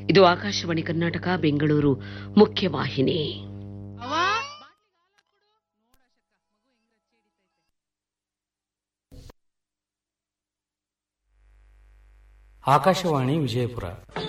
ಇದು ಆಕಾಶವಾಣಿ ಕರ್ನಾಟಕ ಬೆಂಗಳೂರು ಮುಖ್ಯವಾಹಿನಿ ಆಕಾಶವಾಣಿ ವಿಜಯಪುರ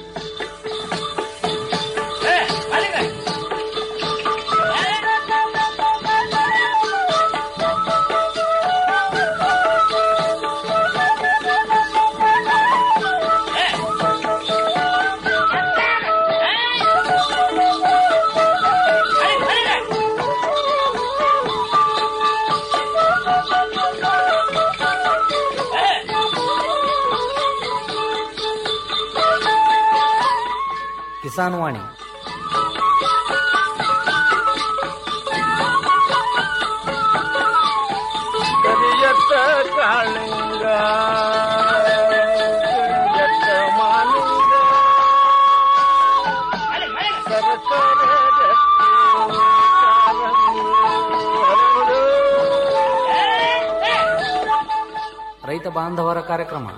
ಕಿಸಾನ್ ವಾಣಿ ಕರಿಯತ್ತ ಕಾಳಿಂಗ ಕರಿಯತ್ತ ಮಾಲಿಂಗ ಸರಸರ ಗಟ್ಟಿ ಕಾಲಂಗಿ ಹರಡು. ರೈತ ಬಾಂಧವರ ಕಾರ್ಯಕ್ರಮ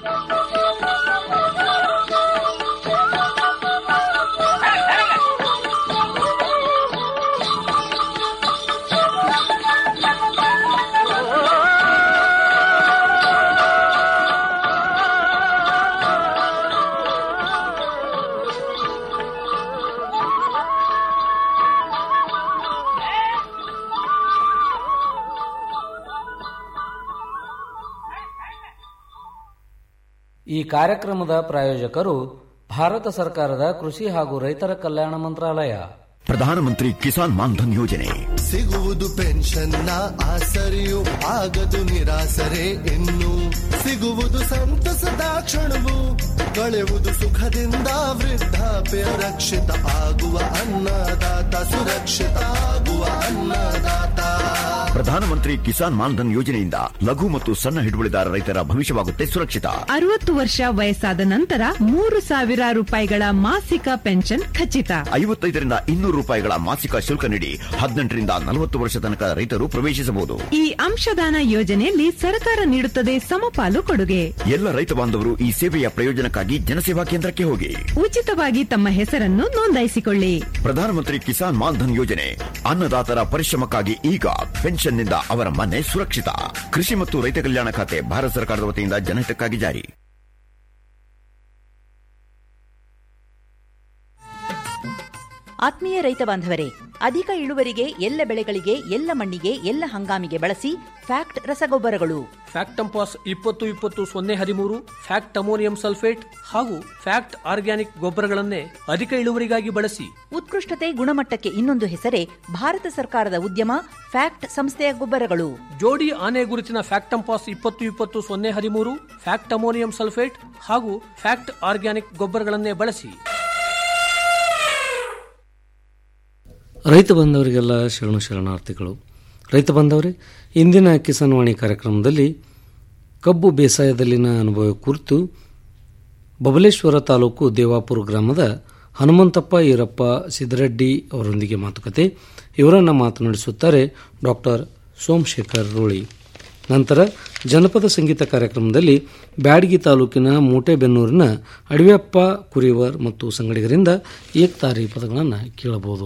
ಈ ಕಾರ್ಯಕ್ರಮದ ಪ್ರಾಯೋಜಕರು ಭಾರತ ಸರ್ಕಾರದ ಕೃಷಿ ಹಾಗೂ ರೈತರ ಕಲ್ಯಾಣ ಮಂತ್ರಾಲಯ ಪ್ರಧಾನಮಂತ್ರಿ ಕಿಸಾನ್ ಮಾನ್ಧನ್ ಯೋಜನೆ ಸಿಗುವುದು ಪೆನ್ಷನ್ನ ಆಸರೆಯು ಆಗದು ನಿರಾಸರೆ ಇನ್ನು ಸಿಗುವುದು ಸಂತಸದ ಕ್ಷಣವು ಕಳೆವುದು ಸುಖದಿಂದ ವೃದ್ಧಾಪ್ಯ ರಕ್ಷಿತ ಆಗುವ ಅನ್ನದಾತ ಸುರಕ್ಷಿತ ಆಗುವ ಅನ್ನದಾತ ಪ್ರಧಾನಮಂತ್ರಿ ಕಿಸಾನ್ ಮಾನ್ಧನ್ ಯೋಜನೆಯಿಂದ ಲಘು ಮತ್ತು ಸಣ್ಣ ಹಿಡುವಳಿದಾರ ರೈತರ ಭವಿಷ್ಯವಾಗುತ್ತೆ ಸುರಕ್ಷಿತ ಅರವತ್ತು ವರ್ಷ ವಯಸ್ಸಾದ ನಂತರ ಮೂರು ಸಾವಿರ ರೂಪಾಯಿಗಳ ಮಾಸಿಕ ಪೆನ್ಷನ್ ಖಚಿತ ಐವತ್ತೈದರಿಂದ ಇನ್ನೂರು ರೂಪಾಯಿಗಳ ಮಾಸಿಕ ಶುಲ್ಕ ನೀಡಿ ಹದಿನೆಂಟರಿಂದ ನಲವತ್ತು ವರ್ಷ ತನಕ ರೈತರು ಪ್ರವೇಶಿಸಬಹುದು ಈ ಅಂಶದಾನ ಯೋಜನೆಯಲ್ಲಿ ಸರ್ಕಾರ ನೀಡುತ್ತದೆ ಸಮಪಾಲು ಕೊಡುಗೆ ಎಲ್ಲ ರೈತ ಬಾಂಧವರು ಈ ಸೇವೆಯ ಪ್ರಯೋಜನಕ್ಕಾಗಿ ಜನಸೇವಾ ಕೇಂದ್ರಕ್ಕೆ ಹೋಗಿ ಉಚಿತವಾಗಿ ತಮ್ಮ ಹೆಸರನ್ನು ನೋಂದಾಯಿಸಿಕೊಳ್ಳಿ ಪ್ರಧಾನಮಂತ್ರಿ ಕಿಸಾನ್ ಮಾನ್ಧನ್ ಯೋಜನೆ ಅನ್ನದಾತರ ಪರಿಶ್ರಮಕ್ಕಾಗಿ ಈಗ ಪೆನ್ಷನ್ನಿಂದ ಅವರ ಮನೆ ಸುರಕ್ಷಿತ ಕೃಷಿ ಮತ್ತು ರೈತ ಕಲ್ಯಾಣ ಖಾತೆ ಭಾರತ ಸರ್ಕಾರದ ವತಿಯಿಂದ ಜನಹಿತಕ್ಕಾಗಿ ಜಾರಿ ಆತ್ಮೀಯ ರೈತ ಬಾಂಧವರೇ ಅಧಿಕ ಇಳುವರಿಗೆ ಎಲ್ಲ ಬೆಳೆಗಳಿಗೆ ಎಲ್ಲ ಮಣ್ಣಿಗೆ ಎಲ್ಲ ಹಂಗಾಮಿಗೆ ಬಳಸಿ ಫ್ಯಾಕ್ಟ್ ರಸಗೊಬ್ಬರಗಳು ಫ್ಯಾಕ್ಟಂಪಾಸ್ ಇಪ್ಪತ್ತು ಇಪ್ಪತ್ತು ಸೊನ್ನೆ ಹದಿಮೂರು ಫ್ಯಾಕ್ಟ್ ಅಮೋನಿಯಂ ಸಲ್ಫೇಟ್ ಹಾಗೂ ಫ್ಯಾಕ್ಟ್ ಆರ್ಗ್ಯಾನಿಕ್ ಗೊಬ್ಬರಗಳನ್ನೇ ಅಧಿಕ ಇಳುವರಿಗಾಗಿ ಬಳಸಿ ಉತ್ಕೃಷ್ಟತೆ ಗುಣಮಟ್ಟಕ್ಕೆ ಇನ್ನೊಂದು ಹೆಸರೇ ಭಾರತ ಸರ್ಕಾರದ ಉದ್ಯಮ ಫ್ಯಾಕ್ಟ್ ಸಂಸ್ಥೆಯ ಗೊಬ್ಬರಗಳು ಜೋಡಿ ಆನೆ ಗುರುತಿನ ಫ್ಯಾಕ್ಟಂಪಾಸ್ ಇಪ್ಪತ್ತು ಇಪ್ಪತ್ತು ಸೊನ್ನೆ ಹದಿಮೂರು ಫ್ಯಾಕ್ಟ್ ಅಮೋನಿಯಂ ಸಲ್ಫೇಟ್ ಹಾಗೂ ಫ್ಯಾಕ್ಟ್ ಆರ್ಗ್ಯಾನಿಕ್ ಗೊಬ್ಬರಗಳನ್ನೇ ಬಳಸಿ ರೈತ ಬಂಧವರಿಗೆಲ್ಲ ಶರಣು ಶರಣಾರ್ಥಿಗಳು ರೈತ ಬಂಧವರೇ ಇಂದಿನ ಕಿಸಾನ್ ವಾಣಿ ಕಾರ್ಯಕ್ರಮದಲ್ಲಿ ಕಬ್ಬು ಬೇಸಾಯದಲ್ಲಿನ ಅನುಭವ ಕುರಿತು ಬಬಲೇಶ್ವರ ತಾಲೂಕು ದೇವಾಪುರ ಗ್ರಾಮದ ಹನುಮಂತಪ್ಪ ಈರಪ್ಪ ಸಿದ್ದರೆಡ್ಡಿ ಅವರೊಂದಿಗೆ ಮಾತುಕತೆ ಇವರನ್ನು ಮಾತನಾಡಿಸುತ್ತಾರೆ ಡಾಕ್ಟರ್ ಸೋಮಶೇಖರ್ ರೋಳಿ ನಂತರ ಜನಪದ ಸಂಗೀತ ಕಾರ್ಯಕ್ರಮದಲ್ಲಿ ಬ್ಯಾಡಗಿ ತಾಲೂಕಿನ ಮೂಟೆಬೆನ್ನೂರಿನ ಅಡವ್ಯಪ್ಪ ಕುರಿವರ್ ಮತ್ತು ಸಂಗಡಿಗರಿಂದ ಏಕ್ತಾರಿ ಪದಗಳನ್ನು ಕೇಳಬಹುದು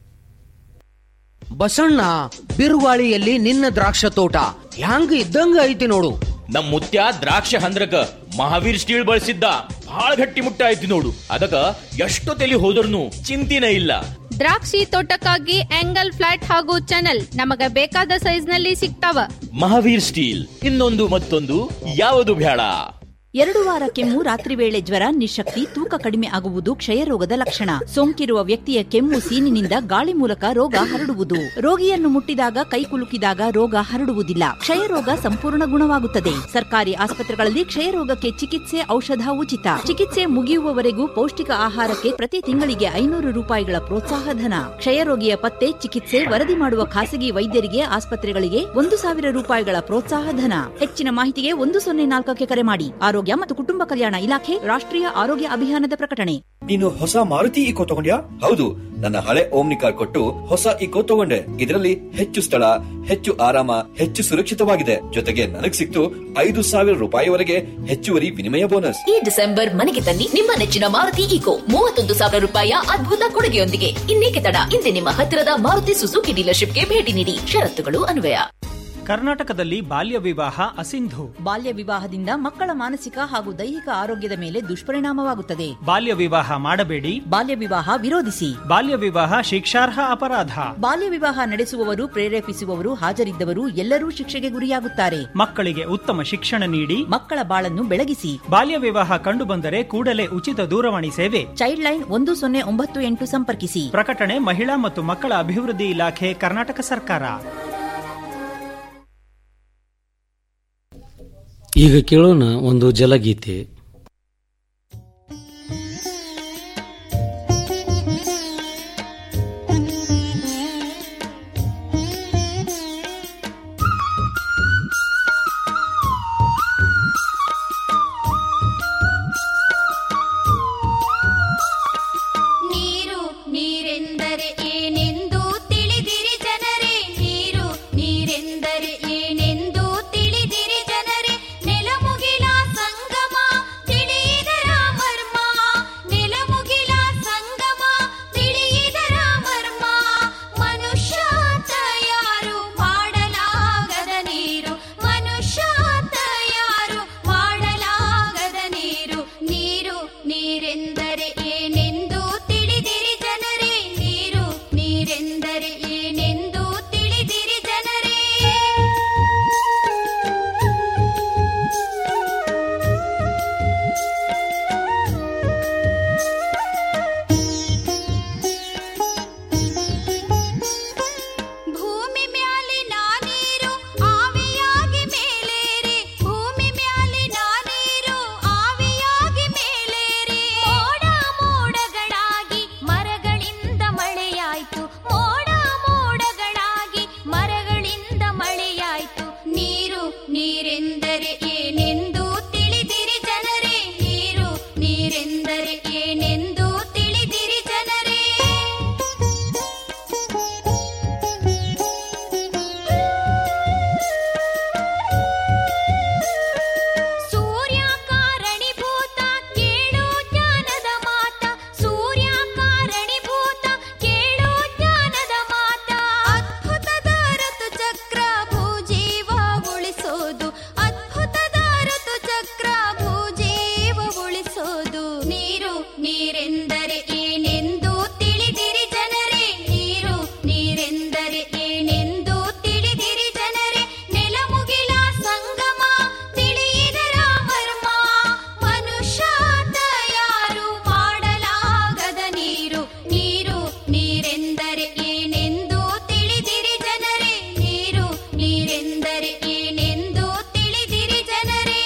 ಬಸಣ್ಣ ಬಿರುಗಾಳಿಯಲ್ಲಿ ನಿನ್ನ ದ್ರಾಕ್ಷ ತೋಟ ಹ್ಯಾಂಗ ಇದ್ದಂಗ ಐತಿ ನೋಡು ನಮ್ ಮುತ್ಯ ದ್ರಾಕ್ಷ ಹಂದ್ರಕ ಮಹಾವೀರ್ ಸ್ಟೀಲ್ ಬಳಸಿದ್ದ ಬಹಳ ಗಟ್ಟಿ ಮುಟ್ಟ ಐತಿ ನೋಡು ಅದಕ್ಕ ಎಷ್ಟು ತಲಿ ಹೋದ್ರೂ ಚಿಂತಿನೇ ಇಲ್ಲ ದ್ರಾಕ್ಷಿ ತೋಟಕ್ಕಾಗಿ ಆಂಗಲ್ ಫ್ಲಾಟ್ ಹಾಗೂ ಚಾನಲ್ ನಮಗ ಬೇಕಾದ ಸೈಜ್ ನಲ್ಲಿ ಸಿಗ್ತಾವ ಮಹಾವೀರ್ ಸ್ಟೀಲ್ ಇನ್ನೊಂದು ಮತ್ತೊಂದು ಯಾವುದು ಬೇಡ ಎರಡು ವಾರ ಕೆಮ್ಮು ರಾತ್ರಿ ವೇಳೆ ಜ್ವರ ನಿಶಕ್ತಿ ತೂಕ ಕಡಿಮೆ ಆಗುವುದು ಕ್ಷಯರೋಗದ ಲಕ್ಷಣ ಸೋಂಕಿರುವ ವ್ಯಕ್ತಿಯ ಕೆಮ್ಮು ಸೀನಿನಿಂದ ಗಾಳಿ ಮೂಲಕ ರೋಗ ಹರಡುವುದು ರೋಗಿಯನ್ನು ಮುಟ್ಟಿದಾಗ ಕೈ ಕುಲುಕಿದಾಗ ರೋಗ ಹರಡುವುದಿಲ್ಲ ಕ್ಷಯರೋಗ ಸಂಪೂರ್ಣ ಗುಣವಾಗುತ್ತದೆ ಸರ್ಕಾರಿ ಆಸ್ಪತ್ರೆಗಳಲ್ಲಿ ಕ್ಷಯರೋಗಕ್ಕೆ ಚಿಕಿತ್ಸೆ ಔಷಧ ಉಚಿತ ಚಿಕಿತ್ಸೆ ಮುಗಿಯುವವರೆಗೂ ಪೌಷ್ಟಿಕ ಆಹಾರಕ್ಕೆ ಪ್ರತಿ ತಿಂಗಳಿಗೆ ಐನೂರು ರೂಪಾಯಿಗಳ ಪ್ರೋತ್ಸಾಹ ಧನ ಕ್ಷಯರೋಗಿಯ ಪತ್ತೆ ಚಿಕಿತ್ಸೆ ವರದಿ ಮಾಡುವ ಖಾಸಗಿ ವೈದ್ಯರಿಗೆ ಆಸ್ಪತ್ರೆಗಳಿಗೆ ಒಂದು ಸಾವಿರ ರೂಪಾಯಿಗಳ ಪ್ರೋತ್ಸಾಹ ಧನ ಹೆಚ್ಚಿನ ಮಾಹಿತಿಗೆ ಒಂದು ಸೊನ್ನೆ ನಾಲ್ಕಕ್ಕೆ ಕರೆ ಮಾಡಿ ಆರೋಗ್ಯ ಆರೋಗ್ಯ ಮತ್ತು ಕುಟುಂಬ ಕಲ್ಯಾಣ ಇಲಾಖೆ ರಾಷ್ಟ್ರೀಯ ಆರೋಗ್ಯ ಅಭಿಯಾನದ ಪ್ರಕಟಣೆ ನೀನು ಹೊಸ ಮಾರುತಿ ಇಕೋ ತಗೊಂಡ್ಯಾ ಹೌದು ನನ್ನ ಹಳೆ ಓಮ್ನಿ ಕಾರ್ ಕೊಟ್ಟು ಹೊಸ ಇಕೋ ತಗೊಂಡೆ ಇದರಲ್ಲಿ ಹೆಚ್ಚು ಸ್ಥಳ ಹೆಚ್ಚು ಆರಾಮ ಹೆಚ್ಚು ಸುರಕ್ಷಿತವಾಗಿದೆ ಜೊತೆಗೆ ನನಗ್ ಸಿಕ್ತು ಐದು ಸಾವಿರ ರೂಪಾಯಿವರೆಗೆ ಹೆಚ್ಚುವರಿ ವಿನಿಮಯ ಬೋನಸ್ ಈ ಡಿಸೆಂಬರ್ ಮನೆಗೆ ತನ್ನಿ ನಿಮ್ಮ ನೆಚ್ಚಿನ ಮಾರುತಿ ಈಕೋ ಮೂವತ್ತೊಂದು ಸಾವಿರ ರೂಪಾಯಿಯ ಅದ್ಭುತ ಕೊಡುಗೆಯೊಂದಿಗೆ ಇನ್ನೇಕೆ ತಡ ಇಂದೇ ನಿಮ್ಮ ಹತ್ತಿರದ ಮಾರುತಿ ಸುಜುಕಿ ಡೀಲರ್ಶಿಪ್ಗೆ ಭೇಟಿ ನೀಡಿ ಷರತ್ತುಗಳು ಅನ್ವಯ ಕರ್ನಾಟಕದಲ್ಲಿ ಬಾಲ್ಯ ವಿವಾಹ ಅಸಿಂಧು ಬಾಲ್ಯ ವಿವಾಹದಿಂದ ಮಕ್ಕಳ ಮಾನಸಿಕ ಹಾಗೂ ದೈಹಿಕ ಆರೋಗ್ಯದ ಮೇಲೆ ದುಷ್ಪರಿಣಾಮವಾಗುತ್ತದೆ ಬಾಲ್ಯ ವಿವಾಹ ಮಾಡಬೇಡಿ ಬಾಲ್ಯ ವಿವಾಹ ವಿರೋಧಿಸಿ ಬಾಲ್ಯ ವಿವಾಹ ಶಿಕ್ಷಾರ್ಹ ಅಪರಾಧ ಬಾಲ್ಯ ವಿವಾಹ ನಡೆಸುವವರು ಪ್ರೇರೇಪಿಸುವವರು ಹಾಜರಿದ್ದವರು ಎಲ್ಲರೂ ಶಿಕ್ಷೆಗೆ ಗುರಿಯಾಗುತ್ತಾರೆ ಮಕ್ಕಳಿಗೆ ಉತ್ತಮ ಶಿಕ್ಷಣ ನೀಡಿ ಮಕ್ಕಳ ಬಾಳನ್ನು ಬೆಳಗಿಸಿ ಬಾಲ್ಯ ವಿವಾಹ ಕಂಡುಬಂದರೆ ಕೂಡಲೇ ಉಚಿತ ದೂರವಾಣಿ ಸೇವೆ ಚೈಲ್ಡ್ ಲೈನ್ ಒಂದು ಸೊನ್ನೆ ಒಂಬತ್ತು ಎಂಟು ಸಂಪರ್ಕಿಸಿ ಪ್ರಕಟಣೆ ಮಹಿಳಾ ಮತ್ತು ಮಕ್ಕಳ ಅಭಿವೃದ್ಧಿ ಇಲಾಖೆ ಕರ್ನಾಟಕ ಸರ್ಕಾರ ಈಗ ಕೇಳೋಣ ಒಂದು ಜಲಗೀತೆ ನೀರು ನೀರೆಂದರೆ ಏನೆಂದು ತಿಳಿದಿರಿ ಜನರೇ ನೀರು ನೀರೆಂದರೆ ಏನೆಂದು ತಿಳಿದಿರಿ ಜನರೇ ನೆಲಮುಗಿಲ ಸಂಗಮ ತಿಳಿಯಿದರ ಮರ್ಮ ನೆಲಮುಗಿಲ ಸಂಗಮ ತಿಳಿಯಿದರ ಮರ್ಮ ಮನುಷ್ಯ ತಯಾರು ಮಾಡಲಾಗದ ನೀರು ಮನುಷ್ಯ ತಯಾರು ಮಾಡಲಾಗದ ನೀರು ನೀರು ನೀರೆಂದರೆ ಏನೆಂದು ತಿಳಿದಿರಿ ಜನರೇ ನೀರು ನೀರೆಂದರೆ ಏನೆಂದು ತಿಳಿದಿರಿ ಜನರೇ ಭೂಮಿ ಮ್ಯಾಲಿನ ನೀರು ಆವಿಯಾಗಿ ಮೇಲೇರಿ ಭೂಮಿ ಮ್ಯಾಲಿನ ನೀರು ಆವಿಯಾಗಿ ಮೇಲೇರಿ ಮೋಡ ಮೋಡಗಳಾಗಿ ಮರಗಳಿಂದ ಮಳೆಯಾಯ್ತು ಮೋಡ ಮೋಡಗಳಾಗಿ ಮರಗಳಿಂದ ಮಳೆಯಾಯ್ತು ನೀರು ನೀರೆಂದರೆ ಏನೆಂದು ತಿಳಿದಿರಿ ಜನರೇ ನೀರು ನೀರೆಂದರೆ ಏನೆಂದು ತಿಳಿದಿರಿ ಜನರೇ ಸೂರ್ಯ ಕಾರಣೀಭೂತ ಕೇಳು ಜ್ಞಾನದ ಮಾತ ಸೂರ್ಯ ಕಾರಣೀಭೂತ ಕೇಳು ಜ್ಞಾನದ ಮಾತ ಅದ್ಭುತದ ಋತು ಚಕ್ರ ಭೂಜೀವ ಉಳಿಸೋದು ಅದ್ಭುತದ ಋತು ಚಕ್ರ ಭೂಜೀವ ಉಳಿಸೋದು ನೀರು ನೀರೆಂದರೆ ಏನೆಂದು ತಿಳಿದಿರಿ ಜನರೇ ನೀರು ನೀರೆಂದರೆ ಏನೆಂದು ತಿಳಿದಿರಿ ಜನರೇ ನೆಲಮುಗಿಲ ಸಂಗಮ ತಿಳಿಯಿದರ ಮರ್ಮ ಮನುಷ್ಯ ತಯಾರು ಮಾಡಲಾಗದ ನೀರು ನೀರು ನೀರೆಂದರೆ ಏನೆಂದು ತಿಳಿದಿರಿ ಜನರೇ ನೀರು ನೀರೆಂದರೆ ಏನೆಂದು ತಿಳಿದಿರಿ ಜನರೇ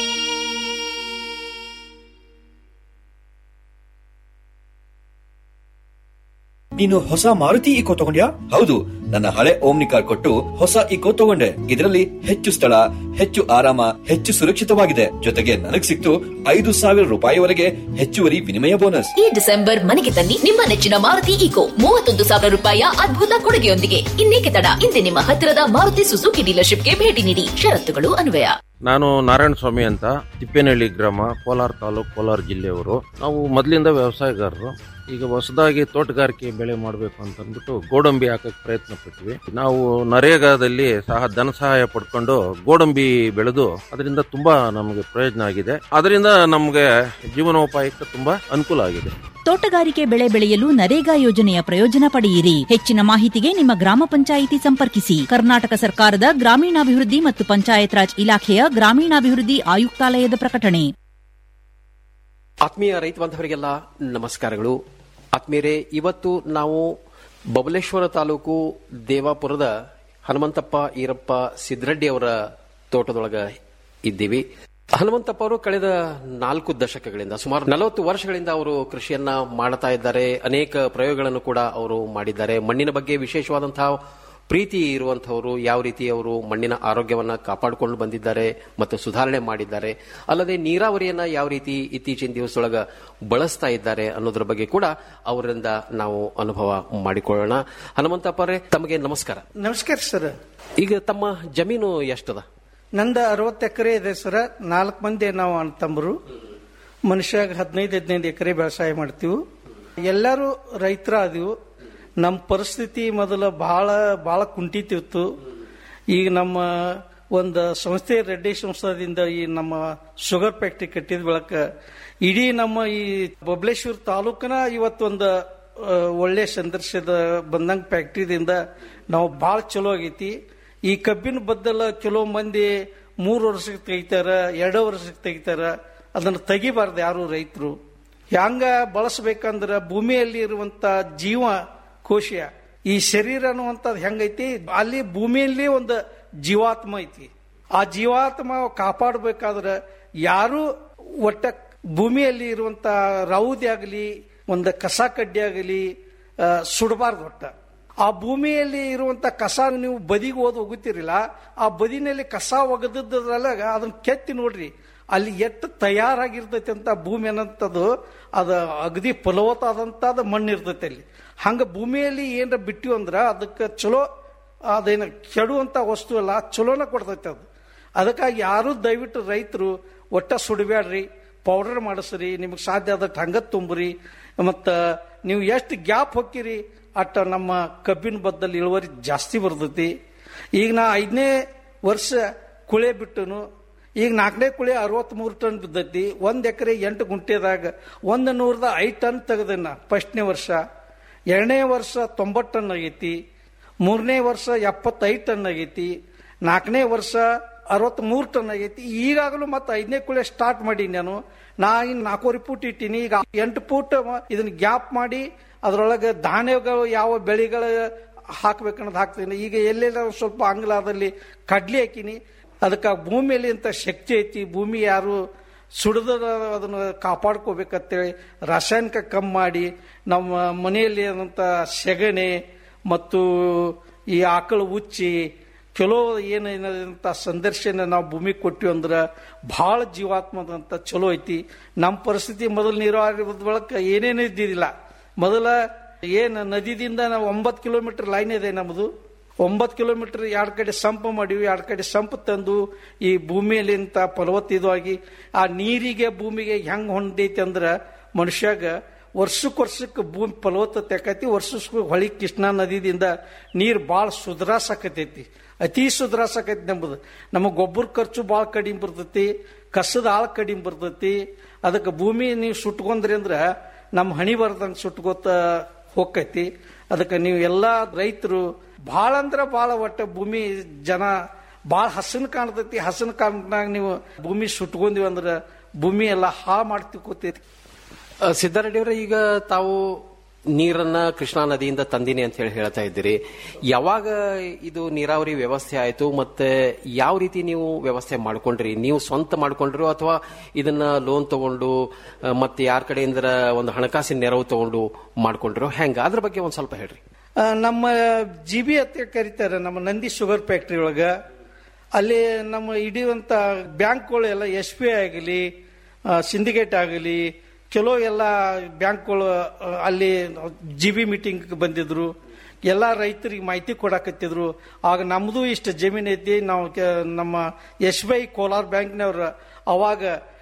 ನೀನು ಹೊಸ ಮಾರುತಿ ಇಕೋ ತಗೊಂಡ್ಯಾ ಹೌದು ನನ್ನ ಹಳೆ ಓಮ್ನಿ ಕಾರ್ ಕೊಟ್ಟು ಹೊಸ ಇಕೋ ತಗೊಂಡೆ ಇದರಲ್ಲಿ ಹೆಚ್ಚು ಸ್ಥಳ ಹೆಚ್ಚು ಆರಾಮ ಹೆಚ್ಚು ಸುರಕ್ಷಿತವಾಗಿದೆ ಜೊತೆಗೆ ನನಗ್ ಸಿಕ್ತು ಐದು ಸಾವಿರ ರೂಪಾಯಿವರೆಗೆ ಹೆಚ್ಚುವರಿ ವಿನಿಮಯ ಬೋನಸ್ ಈ ಡಿಸೆಂಬರ್ ಮನೆಗೆ ತನ್ನಿ ನಿಮ್ಮ ನೆಚ್ಚಿನ ಮಾರುತಿ ಈಕೋ ಮೂವತ್ತೊಂದು ಸಾವಿರ ರೂಪಾಯಿಯ ಅದ್ಭುತ ಕೊಡುಗೆಯೊಂದಿಗೆ ಇನ್ನೇಕೆ ತಡ ಇಂದೇ ನಿಮ್ಮ ಹತ್ತಿರದ ಮಾರುತಿ ಸುಜುಕಿ ಡೀಲರ್ಶಿಪ್ಗೆ ಭೇಟಿ ನೀಡಿ ಷರತ್ತುಗಳು ಅನ್ವಯ ನಾನು ನಾರಾಯಣ ಸ್ವಾಮಿ ಅಂತ ತಿಪ್ಪೇನಹಳ್ಳಿ ಗ್ರಾಮ ಕೋಲಾರ ತಾಲೂಕು ಕೋಲಾರ ಜಿಲ್ಲೆಯವರು ನಾವು ಮೊದಲಿಂದ ವ್ಯವಸಾಯಗಾರರು ಈಗ ಹೊಸದಾಗಿ ತೋಟಗಾರಿಕೆ ಬೆಳೆ ಮಾಡಬೇಕು ಅಂತ ಅಂದ್ಬಿಟ್ಟು ಗೋಡಂಬಿ ಹಾಕಕ್ಕೆ ಪ್ರಯತ್ನ ಪಟ್ವಿ ನಾವು ನರೇಗಾದಲ್ಲಿ ಸಹ ಧನ ಸಹಾಯ ಪಡ್ಕೊಂಡು ಗೋಡಂಬಿ ಬೆಳೆದು ಅದರಿಂದ ತುಂಬಾ ನಮಗೆ ಪ್ರಯೋಜನ ಆಗಿದೆ ಅದರಿಂದ ನಮಗೆ ಜೀವನೋಪಾಯಕ್ಕೆ ತುಂಬಾ ಅನುಕೂಲ ಆಗಿದೆ ತೋಟಗಾರಿಕೆ ಬೆಳೆ ಬೆಳೆಯಲು ನರೇಗಾ ಯೋಜನೆಯ ಪ್ರಯೋಜನ ಪಡೆಯಿರಿ ಹೆಚ್ಚಿನ ಮಾಹಿತಿಗೆ ನಿಮ್ಮ ಗ್ರಾಮ ಪಂಚಾಯಿತಿ ಸಂಪರ್ಕಿಸಿ ಕರ್ನಾಟಕ ಸರ್ಕಾರದ ಗ್ರಾಮೀಣಾಭಿವೃದ್ಧಿ ಮತ್ತು ಪಂಚಾಯತ್ ರಾಜ್ ಇಲಾಖೆಯ ಗ್ರಾಮೀಣಾಭಿವೃದ್ಧಿ ಆಯುಕ್ತಾಲಯದ ಪ್ರಕಟಣೆ ಆತ್ಮೀಯ ರೈತ ಬಾಂಧವರಿಗೆಲ್ಲ ನಮಸ್ಕಾರಗಳು ಆತ್ಮೀಯರೇ ಇವತ್ತು ನಾವು ಬಬಲೇಶ್ವರ ತಾಲೂಕು ದೇವಾಪುರದ ಹನುಮಂತಪ್ಪ ಈರಪ್ಪ ಸಿದ್ದರೆಡ್ಡಿ ಅವರ ತೋಟದೊಳಗ ಇದ್ದೀವಿ ಹನುಮಂತಪ್ಪ ಅವರು ಕಳೆದ ನಾಲ್ಕು ದಶಕಗಳಿಂದ ಸುಮಾರು ನಲವತ್ತು ವರ್ಷಗಳಿಂದ ಅವರು ಕೃಷಿಯನ್ನ ಮಾಡ್ತಾ ಇದ್ದಾರೆ ಅನೇಕ ಪ್ರಯೋಗಗಳನ್ನು ಕೂಡ ಅವರು ಮಾಡಿದ್ದಾರೆ ಮಣ್ಣಿನ ಬಗ್ಗೆ ವಿಶೇಷವಾದಂತಹ ಪ್ರೀತಿ ಇರುವಂತಹವರು ಯಾವ ರೀತಿ ಅವರು ಮಣ್ಣಿನ ಆರೋಗ್ಯವನ್ನ ಕಾಪಾಡಿಕೊಂಡು ಬಂದಿದ್ದಾರೆ ಮತ್ತು ಸುಧಾರಣೆ ಮಾಡಿದ್ದಾರೆ ಅಲ್ಲದೆ ನೀರಾವರಿಯನ್ನ ಯಾವ ರೀತಿ ಇತ್ತೀಚಿನ ದಿವಸದೊಳಗ ಬಳಸ್ತಾ ಇದ್ದಾರೆ ಅನ್ನೋದ್ರ ಬಗ್ಗೆ ಕೂಡ ಅವರಿಂದ ನಾವು ಅನುಭವ ಮಾಡಿಕೊಳ್ಳೋಣ ಹನುಮಂತಪ್ಪರೇ ತಮಗೆ ನಮಸ್ಕಾರ ನಮಸ್ಕಾರ ಸರ್ ಈಗ ತಮ್ಮ ಜಮೀನು ಎಷ್ಟದ ನಂದ ಅರವತ್ತು ಎಕರೆ ಇದೆ ಸರ್ ನಾಲ್ಕು ಮಂದಿ ನಾವು ಅಣ್ಣ ತಮ್ಮರು ಮನುಷ್ಯಾಗ ಹದಿನೈದು ಹದಿನೈದು ಎಕರೆ ವ್ಯವಸಾಯ ಮಾಡ್ತೀವಿ ಎಲ್ಲರೂ ರೈತರ ಅದೀವು ನಮ್ಮ ಪರಿಸ್ಥಿತಿ ಮೊದಲು ಬಹಳ ಬಹಳ ಕುಂಠಿತಿತ್ತು ಈಗ ನಮ್ಮ ಒಂದು ಸಂಸ್ಥೆ ರೆಡ್ಡಿ ಸಂಸ್ಥಾದಿಂದ ಈ ನಮ್ಮ ಶುಗರ್ ಫ್ಯಾಕ್ಟ್ರಿ ಕಟ್ಟಿದ ಬಳಕ ಇಡೀ ನಮ್ಮ ಈ ಬಬಲೇಶ್ವರ ತಾಲೂಕನ ಇವತ್ತೊಂದು ಆ, ಒಳ್ಳೆ ಸಂದರ್ಶದ ಬಂದಂಗ ಫ್ಯಾಕ್ಟ್ರಿದಿಂದ ನಾವು ಭಾಳ ಚಲೋ ಆಗೈತಿ ಈ ಕಬ್ಬಿನ ಬದ್ದಲ ಕೆಲವು ಮಂದಿ ಮೂರು ವರ್ಷಕ್ಕೆ ತೆಗಿತಾರ ಎರಡು ವರ್ಷಕ್ಕೆ ತೆಗಿತಾರ ಅದನ್ನು ತೆಗಿಬಾರ್ದು ಯಾರು ರೈತರು ಹ್ಯಾಂಗ ಬಳಸಬೇಕಂದ್ರ ಭೂಮಿಯಲ್ಲಿ ಇರುವಂತ ಜೀವ ಕೋಶ ಈ ಶರೀರ ಅನ್ನುವಂಥದ್ದು ಹೆಂಗೈತಿ ಅಲ್ಲಿ ಭೂಮಿಯಲ್ಲಿ ಒಂದು ಜೀವಾತ್ಮ ಐತಿ ಆ ಜೀವಾತ್ಮ ಕಾಪಾಡಬೇಕಾದ್ರೆ ಯಾರು ಒಟ್ಟ ಭೂಮಿಯಲ್ಲಿ ಇರುವಂತ ರೌದಿ ಆಗಲಿ ಒಂದು ಕಸ ಕಡ್ಡಿ ಆಗಲಿ ಸುಡಬಾರ್ದು ಒಟ್ಟ ಆ ಭೂಮಿಯಲ್ಲಿ ಇರುವಂತ ಕಸ ನೀವು ಬದಿಗೆ ಓದ್ ಹೋಗುತ್ತೀರಿಲ್ಲ ಆ ಬದಿನಲ್ಲಿ ಕಸ ಒಗದದ್ರಲ್ಲ ಅದನ್ನ ಕೆತ್ತಿ ನೋಡ್ರಿ ಅಲ್ಲಿ ಎಷ್ಟು ತಯಾರಾಗಿರ್ತೈತಿ ಅಂತ ಭೂಮಿ ಅನ್ನಂಥದ್ದು ಅದು ಅಗದಿ ಫಲವತ್ತಾದಂಥದ್ದು ಮಣ್ಣು ಇರ್ತೈತಿ ಅಲ್ಲಿ ಹಂಗ ಭೂಮಿಯಲ್ಲಿ ಏನಾರ ಬಿಟ್ಟಿವಿ ಅಂದ್ರ ಅದಕ್ಕೆ ಚಲೋ ಅದೇನ ಕೆಡುವಂತ ವಸ್ತು ಅಲ್ಲ ಚಲೋನ ಕೊಡ್ತೈತೆ ಅದು ಅದಕ್ಕಾಗಿ ಯಾರು ದಯವಿಟ್ಟು ರೈತರು ಒಟ್ಟ ಸುಡಬೇಡ್ರಿ ಪೌಡರ್ ಮಾಡಿಸ್ರಿ ನಿಮಗೆ ಸಾಧ್ಯ ಆದಷ್ಟು ಹಂಗ ತುಂಬ್ರಿ ಮತ್ತು ನೀವು ಎಷ್ಟು ಗ್ಯಾಪ್ ಹೊಕ್ಕಿರಿ ಅಟ್ಟ ನಮ್ಮ ಕಬ್ಬಿನ ಬದ್ದಲ್ಲಿ ಇಳುವರಿ ಜಾಸ್ತಿ ಬರ್ತೈತಿ ಈಗ ನಾ ಐದನೇ ವರ್ಷ ಕುಳೆ ಬಿಟ್ಟನು ಈಗ ನಾಲ್ಕನೇ ಕುಳೆ ಅರವತ್ಮೂರು ಟನ್ ಬಿದ್ದೈತಿ ಒಂದ್ ಎಕರೆ ಎಂಟು ಗುಂಟೆದಾಗ ಒಂದು ನೂರದ ಐದು ಟನ್ ತೆಗೆದನ್ನ ಫಸ್ಟ್ನೇ ವರ್ಷ ಎರಡನೇ ವರ್ಷ ತೊಂಬತ್ತು ಟನ್ ಆಗೈತಿ ಮೂರನೇ ವರ್ಷ ಎಪ್ಪತ್ತೈದು ಟನ್ ಆಗೈತಿ ನಾಲ್ಕನೇ ವರ್ಷ ಅರವತ್ಮೂರು ಟನ್ ಆಗೈತಿ ಈಗಾಗಲೂ ಮತ್ತೆ ಐದನೇ ಕುಳೆ ಸ್ಟಾರ್ಟ್ ಮಾಡೀನಿ ನಾನು ನಾ ಇನ್ನು ನಾಲ್ಕೂವರೆ ಫೂಟ್ ಇಟ್ಟೀನಿ ಈಗ ಎಂಟು ಫೂಟ್ ಇದನ್ನ ಗ್ಯಾಪ್ ಮಾಡಿ ಅದರೊಳಗೆ ಧಾನ್ಯಗಳು ಯಾವ ಬೆಳೆಗಳು ಹಾಕ್ಬೇಕನ್ನೋದು ಹಾಕ್ತೀನಿ ಈಗ ಎಲ್ಲೆಲ್ಲ ಒಂದ್ ಸ್ವಲ್ಪ ಅಂಗ್ಲಾದಲ್ಲಿ ಕಡ್ಲಿ ಹಾಕಿನಿ ಅದಕ್ಕೆ ಭೂಮಿಯಲ್ಲಿ ಅಂತ ಶಕ್ತಿ ಐತಿ ಭೂಮಿ ಯಾರು ಸುಡದ ಅದನ್ನು ಕಾಪಾಡ್ಕೋಬೇಕಂತೇಳಿ ರಾಸಾಯನಿಕ ಕಮ್ಮಿ ಮಾಡಿ ನಮ್ಮ ಮನೆಯಲ್ಲಿ ಆದಂಥ ಸೆಗಣಿ ಮತ್ತು ಈ ಆಕಳು ಉಚ್ಚಿ ಚಲೋ ಏನಂತ ಸಂದರ್ಶನ ನಾವು ಭೂಮಿಗೆ ಕೊಟ್ಟಿವಿ ಅಂದ್ರೆ ಭಾಳ ಜೀವಾತ್ಮದಂತ ಚಲೋ ಐತಿ ನಮ್ಮ ಪರಿಸ್ಥಿತಿ ಮೊದಲು ನೀರಾವರಿ ಬಳಕ ಏನೇನು ಇದ್ದಿದ್ದಿಲ್ಲ ಮೊದಲ ಏನು ನದಿದಿಂದ ನಾವು ಒಂಬತ್ತು ಕಿಲೋಮೀಟರ್ ಲೈನ್ ಇದೆ ನಮ್ಮದು ಒಂಬತ್ತು ಕಿಲೋಮೀಟರ್ ಎರಡು ಕಡೆ ಸಂಪ್ ಮಾಡಿವಿ ಎರಡು ಕಡೆ ಸಂಪ್ ತಂದು ಈ ಭೂಮಿಯಲ್ಲಿಂತ ಫಲವತ್ತ ಇದು ಆಗಿ ಆ ನೀರಿಗೆ ಭೂಮಿಗೆ ಹೆಂಗ್ ಹೊಂದೈತಿ ಅಂದ್ರೆ ಮನುಷ್ಯಾಗ ವರ್ಷಕ್ಕೆ ವರ್ಷಕ್ಕೆ ಭೂಮಿ ಫಲವತ್ತತೆ ಆಕೈತಿ ವರ್ಷಕ್ಕೆ ಹೊಳಿ ಕೃಷ್ಣಾ ನದಿದಿಂದ ನೀರು ಭಾಳ ಸುಧಾರಿಸಕತೈತಿ ಅತಿ ಸುಧಾರಿಸಕೈತಿ ನಂಬುದು ನಮಗೆ ಗೊಬ್ಬರ ಖರ್ಚು ಭಾಳ ಕಡಿಮೆ ಬರ್ತೈತಿ ಕಸದ ಆಳ ಕಡಿಮೆ ಬರ್ತೈತಿ ಅದಕ್ಕೆ ಭೂಮಿ ನೀವು ಸುಟ್ಕೊಂಡ್ರಿ ಅಂದ್ರೆ ನಮ್ಮ ಹಣಿ ಬರ್ದಂಗೆ ಸುಟ್ಕೋತ ಹೋಗ್ತೈತಿ ಅದಕ್ಕೆ ನೀವು ಎಲ್ಲಾ ರೈತರು ಭಾಳ ಅಂದ್ರೆ ಭಾಳ ಒಟ್ಟ ಭೂಮಿ ಜನ ಭಾಳ ಹಸನ್ ಕಾಣ್ತೈತಿ ಹಸನ್ ಕಾರಣದಾಗ ನೀವು ಭೂಮಿ ಸುಟ್ಕೊಂದಿವಿ ಅಂದ್ರೆ ಭೂಮಿ ಎಲ್ಲ ಹಾ ಮಾಡ್ತಿಕೋತೈತಿ ಸಿದ್ದರೆಡ್ಡಿ ಅವರೇ ಈಗ ತಾವು ನೀರನ್ನ ಕೃಷ್ಣಾ ನದಿಯಿಂದ ತಂದಿನಿ ಅಂತ ಹೇಳಿ ಹೇಳ್ತಾ ಇದ್ದೀರಿ ಯಾವಾಗ ಇದು ನೀರಾವರಿ ವ್ಯವಸ್ಥೆ ಆಯ್ತು ಮತ್ತೆ ಯಾವ ರೀತಿ ನೀವು ವ್ಯವಸ್ಥೆ ಮಾಡ್ಕೊಂಡ್ರಿ ನೀವು ಸ್ವಂತ ಮಾಡ್ಕೊಂಡ್ರು ಅಥವಾ ಇದನ್ನ ಲೋನ್ ತಗೊಂಡು ಆ, ಮತ್ತೆ ಯಾರ ಕಡೆಯಿಂದ ಒಂದು ಹಣಕಾಸಿನ ನೆರವು ತಗೊಂಡು ಮಾಡ್ಕೊಂಡ್ರು ಹೆಂಗ ಅದ್ರ ಬಗ್ಗೆ ಒಂದ್ ಸ್ವಲ್ಪ ಹೇಳ್ರಿ ಆ, ನಮ್ಮ ಜಿ ಬಿ ಅಂತ ಕರೀತಾರೆ ನಮ್ಮ ನಂದಿ ಶುಗರ್ ಫ್ಯಾಕ್ಟ್ರಿ ಒಳಗ ಅಲ್ಲಿ ನಮ್ಮ ಹಿಡಿಯುವಂತ ಬ್ಯಾಂಕ್ಗಳು ಎಲ್ಲ ಎಸ್ ಬಿ ಐ ಆಗಲಿ ಸಿಂಡಿಕೇಟ್ ಆಗಲಿ ಚಲೋ ಎಲ್ಲ ಬ್ಯಾಂಕ್ಗಳು ಆ, ಅಲ್ಲಿ ಜಿ ಬಿ ಮೀಟಿಂಗ್ ಬಂದಿದ್ರು ಎಲ್ಲ ರೈತರಿಗೆ ಮಾಹಿತಿ ಕೊಡಾಕತ್ತಿದ್ರು ಆಗ ನಮ್ದು ಇಷ್ಟು ಜಮೀನ್ ಐತಿ ನಾವು ಕೆ- ನಮ್ಮ ಎಸ್ ಬಿ ಐ ಕೋಲಾರ ಬ್ಯಾಂಕ್ನವ್ರ ಅವಾಗ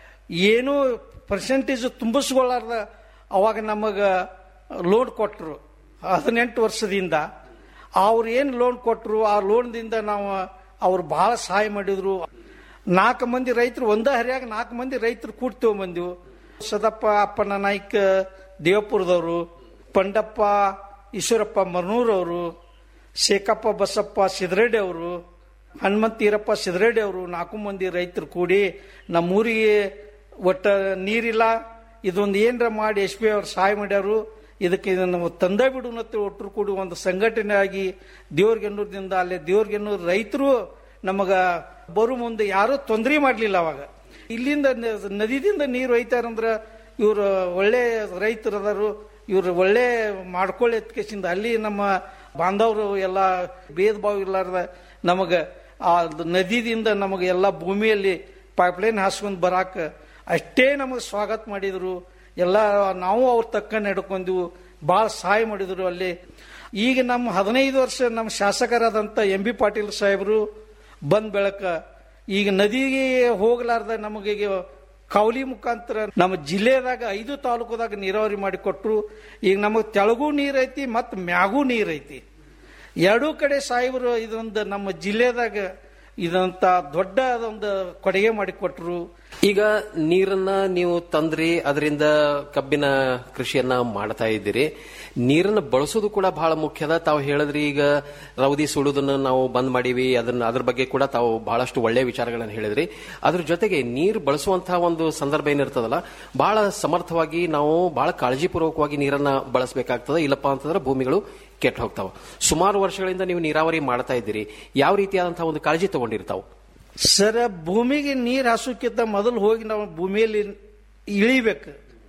ಏನು ಪರ್ಸೆಂಟೇಜ್ ತುಂಬಿಸ್ಕೊಳ್ಳಾರ್ದ ಅವಾಗ ನಮಗ ಲೋನ್ ಕೊಟ್ಟರು ಹದಿನೆಂಟು ವರ್ಷದಿಂದ ಅವ್ರು ಏನು ಲೋನ್ ಕೊಟ್ಟರು ಆ ಲೋನ್ದಿಂದ ನಾವು ಅವ್ರು ಬಹಳ ಸಹಾಯ ಮಾಡಿದ್ರು ನಾಲ್ಕು ಮಂದಿ ರೈತರು ಒಂದ ಹರಿಯಾಗ ನಾಲ್ಕು ಮಂದಿ ರೈತರು ಕೂಡಿ ತಗೊಂಬಂದಿವು ಸದಪ್ಪ ಅಪ್ಪನ ನಾಯ್ಕ ದೇವಪುರದವರು ಪಂಡಪ್ಪ ಈಶ್ವರಪ್ಪ ಮರ್ನೂರವರು ಶೇಖಪ್ಪ ಬಸಪ್ಪ ಸಿದ್ರೆಡ್ಡಿ ಅವರು ಹನುಮಂತೀರಪ್ಪ ಸಿದ್ರೆಡ್ಡಿ ಅವರು ನಾಲ್ಕು ಮಂದಿ ರೈತರು ಕೂಡಿ ನಮ್ಮೂರಿಗೆ ಒಟ್ಟ ನೀರಿಲ್ಲ ಇದೊಂದು ಏನರ ಮಾಡಿ ಎಸ್ ಪಿ ಅವ್ರು ಸಹಾಯ ಮಾಡ್ಯಾರು ಇದಕ್ಕೆ ಇದನ್ನು ತಂದ ಬಿಡುನತ್ತೆ ಒಟ್ಟರು ಕೂಡಿ ಒಂದು ಸಂಘಟನೆ ಆಗಿ ದೇವ್ರಿಗೆನ್ನೂರದಿಂದ ಅಲ್ಲೇ ದೇವ್ರಿಗೆನ್ನೂರು ರೈತರು ನಮಗ ಬರು ಮುಂದೆ ಯಾರೂ ತೊಂದರೆ ಮಾಡಲಿಲ್ಲ ಅವಾಗ ಇಲ್ಲಿಂದ ನ- ನದಿದಿಂದ ನೀರು ಒಯ್ತಾರಂದ್ರ ಇವರು ಒಳ್ಳೆ ರೈತರದಾರು ಇವ್ರು ಒಳ್ಳೆ ಮಾಡ್ಕೊಳ್ಳಿ ಎತ್ಕೇಸಿಂದ ಅಲ್ಲಿ ನಮ್ಮ ಬಾಂಧವರು ಎಲ್ಲ ಭೇದ ಭಾವ ಇರ್ಲಾರ್ದ ನಮಗ ಆ ನದಿದಿಂದ ನಮಗೆ ಎಲ್ಲ ಭೂಮಿಯಲ್ಲಿ ಪೈಪ್ಲೈನ್ ಹಾಸ್ಕೊಂಡ್ ಬರಾಕ ಅಷ್ಟೇ ನಮಗೆ ಸ್ವಾಗತ ಮಾಡಿದ್ರು ಎಲ್ಲ ನಾವು ಅವ್ರ ತಕ್ಕ ನಡ್ಕೊಂಡ್ವು ಭಾಳ ಸಹಾಯ ಮಾಡಿದ್ರು ಅಲ್ಲಿ ಈಗ ನಮ್ಮ ಹದಿನೈದು ವರ್ಷ ನಮ್ಮ ಶಾಸಕರಾದಂಥ ಎಂ ಬಿ ಪಾಟೀಲ್ ಸಾಹೇಬರು ಬಂದ್ ಬೆಳಕ ಈಗ ನದಿಗೆ ಹೋಗ್ಲಾರ್ದ ನಮಗೆ ಈಗ ಕೌಲಿ ಮುಖಾಂತರ ನಮ್ಮ ಜಿಲ್ಲೆದಾಗ ಐದು ತಾಲೂಕದಾಗ ನೀರಾವರಿ ಮಾಡಿ ಕೊಟ್ರು ಈಗ ನಮಗೆ ತೆಳಗೂ ನೀರ್ ಐತಿ ಮತ್ತು ಮ್ಯಾಗೂ ನೀರ್ ಐತಿ ಎರಡೂ ಕಡೆ ಸಾಹೇಬರು ಇದೊಂದು ನಮ್ಮ ಜಿಲ್ಲೆದಾಗ ಇದಂತ ದೊಡ್ಡ ಒಂದು ಕೊಡುಗೆ ಮಾಡಿಕೊಟ್ರು ಈಗ ನೀರನ್ನ ನೀವು ತಂದ್ರಿ ಅದರಿಂದ ಕಬ್ಬಿನ ಕೃಷಿಯನ್ನ ಮಾಡ್ತಾ ಇದ್ದೀರಿ ನೀರನ್ನ ಬಳಸೋದು ಕೂಡ ಬಹಳ ಮುಖ್ಯದ ತಾವು ಹೇಳಿದ್ರಿ ಈಗ ರೌದಿ ಸುಡುದನ್ನ ನಾವು ಬಂದ್ ಮಾಡೀವಿ ಅದನ್ನ ಅದ್ರ ಬಗ್ಗೆ ಕೂಡ ತಾವು ಬಹಳಷ್ಟು ಒಳ್ಳೆ ವಿಚಾರಗಳನ್ನು ಹೇಳಿದ್ರಿ ಅದ್ರ ಜೊತೆಗೆ ನೀರು ಬಳಸುವಂತಹ ಒಂದು ಸಂದರ್ಭ ಏನಿರ್ತದಲ್ಲ ಬಹಳ ಸಮರ್ಥವಾಗಿ ನಾವು ಬಹಳ ಕಾಳಜಿಪೂರ್ವಕವಾಗಿ ನೀರನ್ನ ಬಳಸಬೇಕಾಗ್ತದೆ ಇಲ್ಲಪ್ಪ ಅಂತಂದ್ರೆ ಭೂಮಿಗಳು ಕೆಟ್ಟ ಹೋಗ್ತಾವ ಸುಮಾರು ವರ್ಷಗಳಿಂದ ನೀವು ನೀರಾವರಿ ಮಾಡ್ತಾ ಇದ್ದೀರಿ ಯಾವ ರೀತಿಯಾದಂತಹ ಒಂದು ಕಾಳಜಿ ತಗೊಂಡಿರ್ತಾವ ಸರ ಭೂಮಿಗೆ ನೀರು ಹಾಸೋಕ್ಕಿಂತ ಮೊದಲು ಹೋಗಿ ನಾವು ಭೂಮಿಯಲ್ಲಿ ಇಳಿಬೇಕು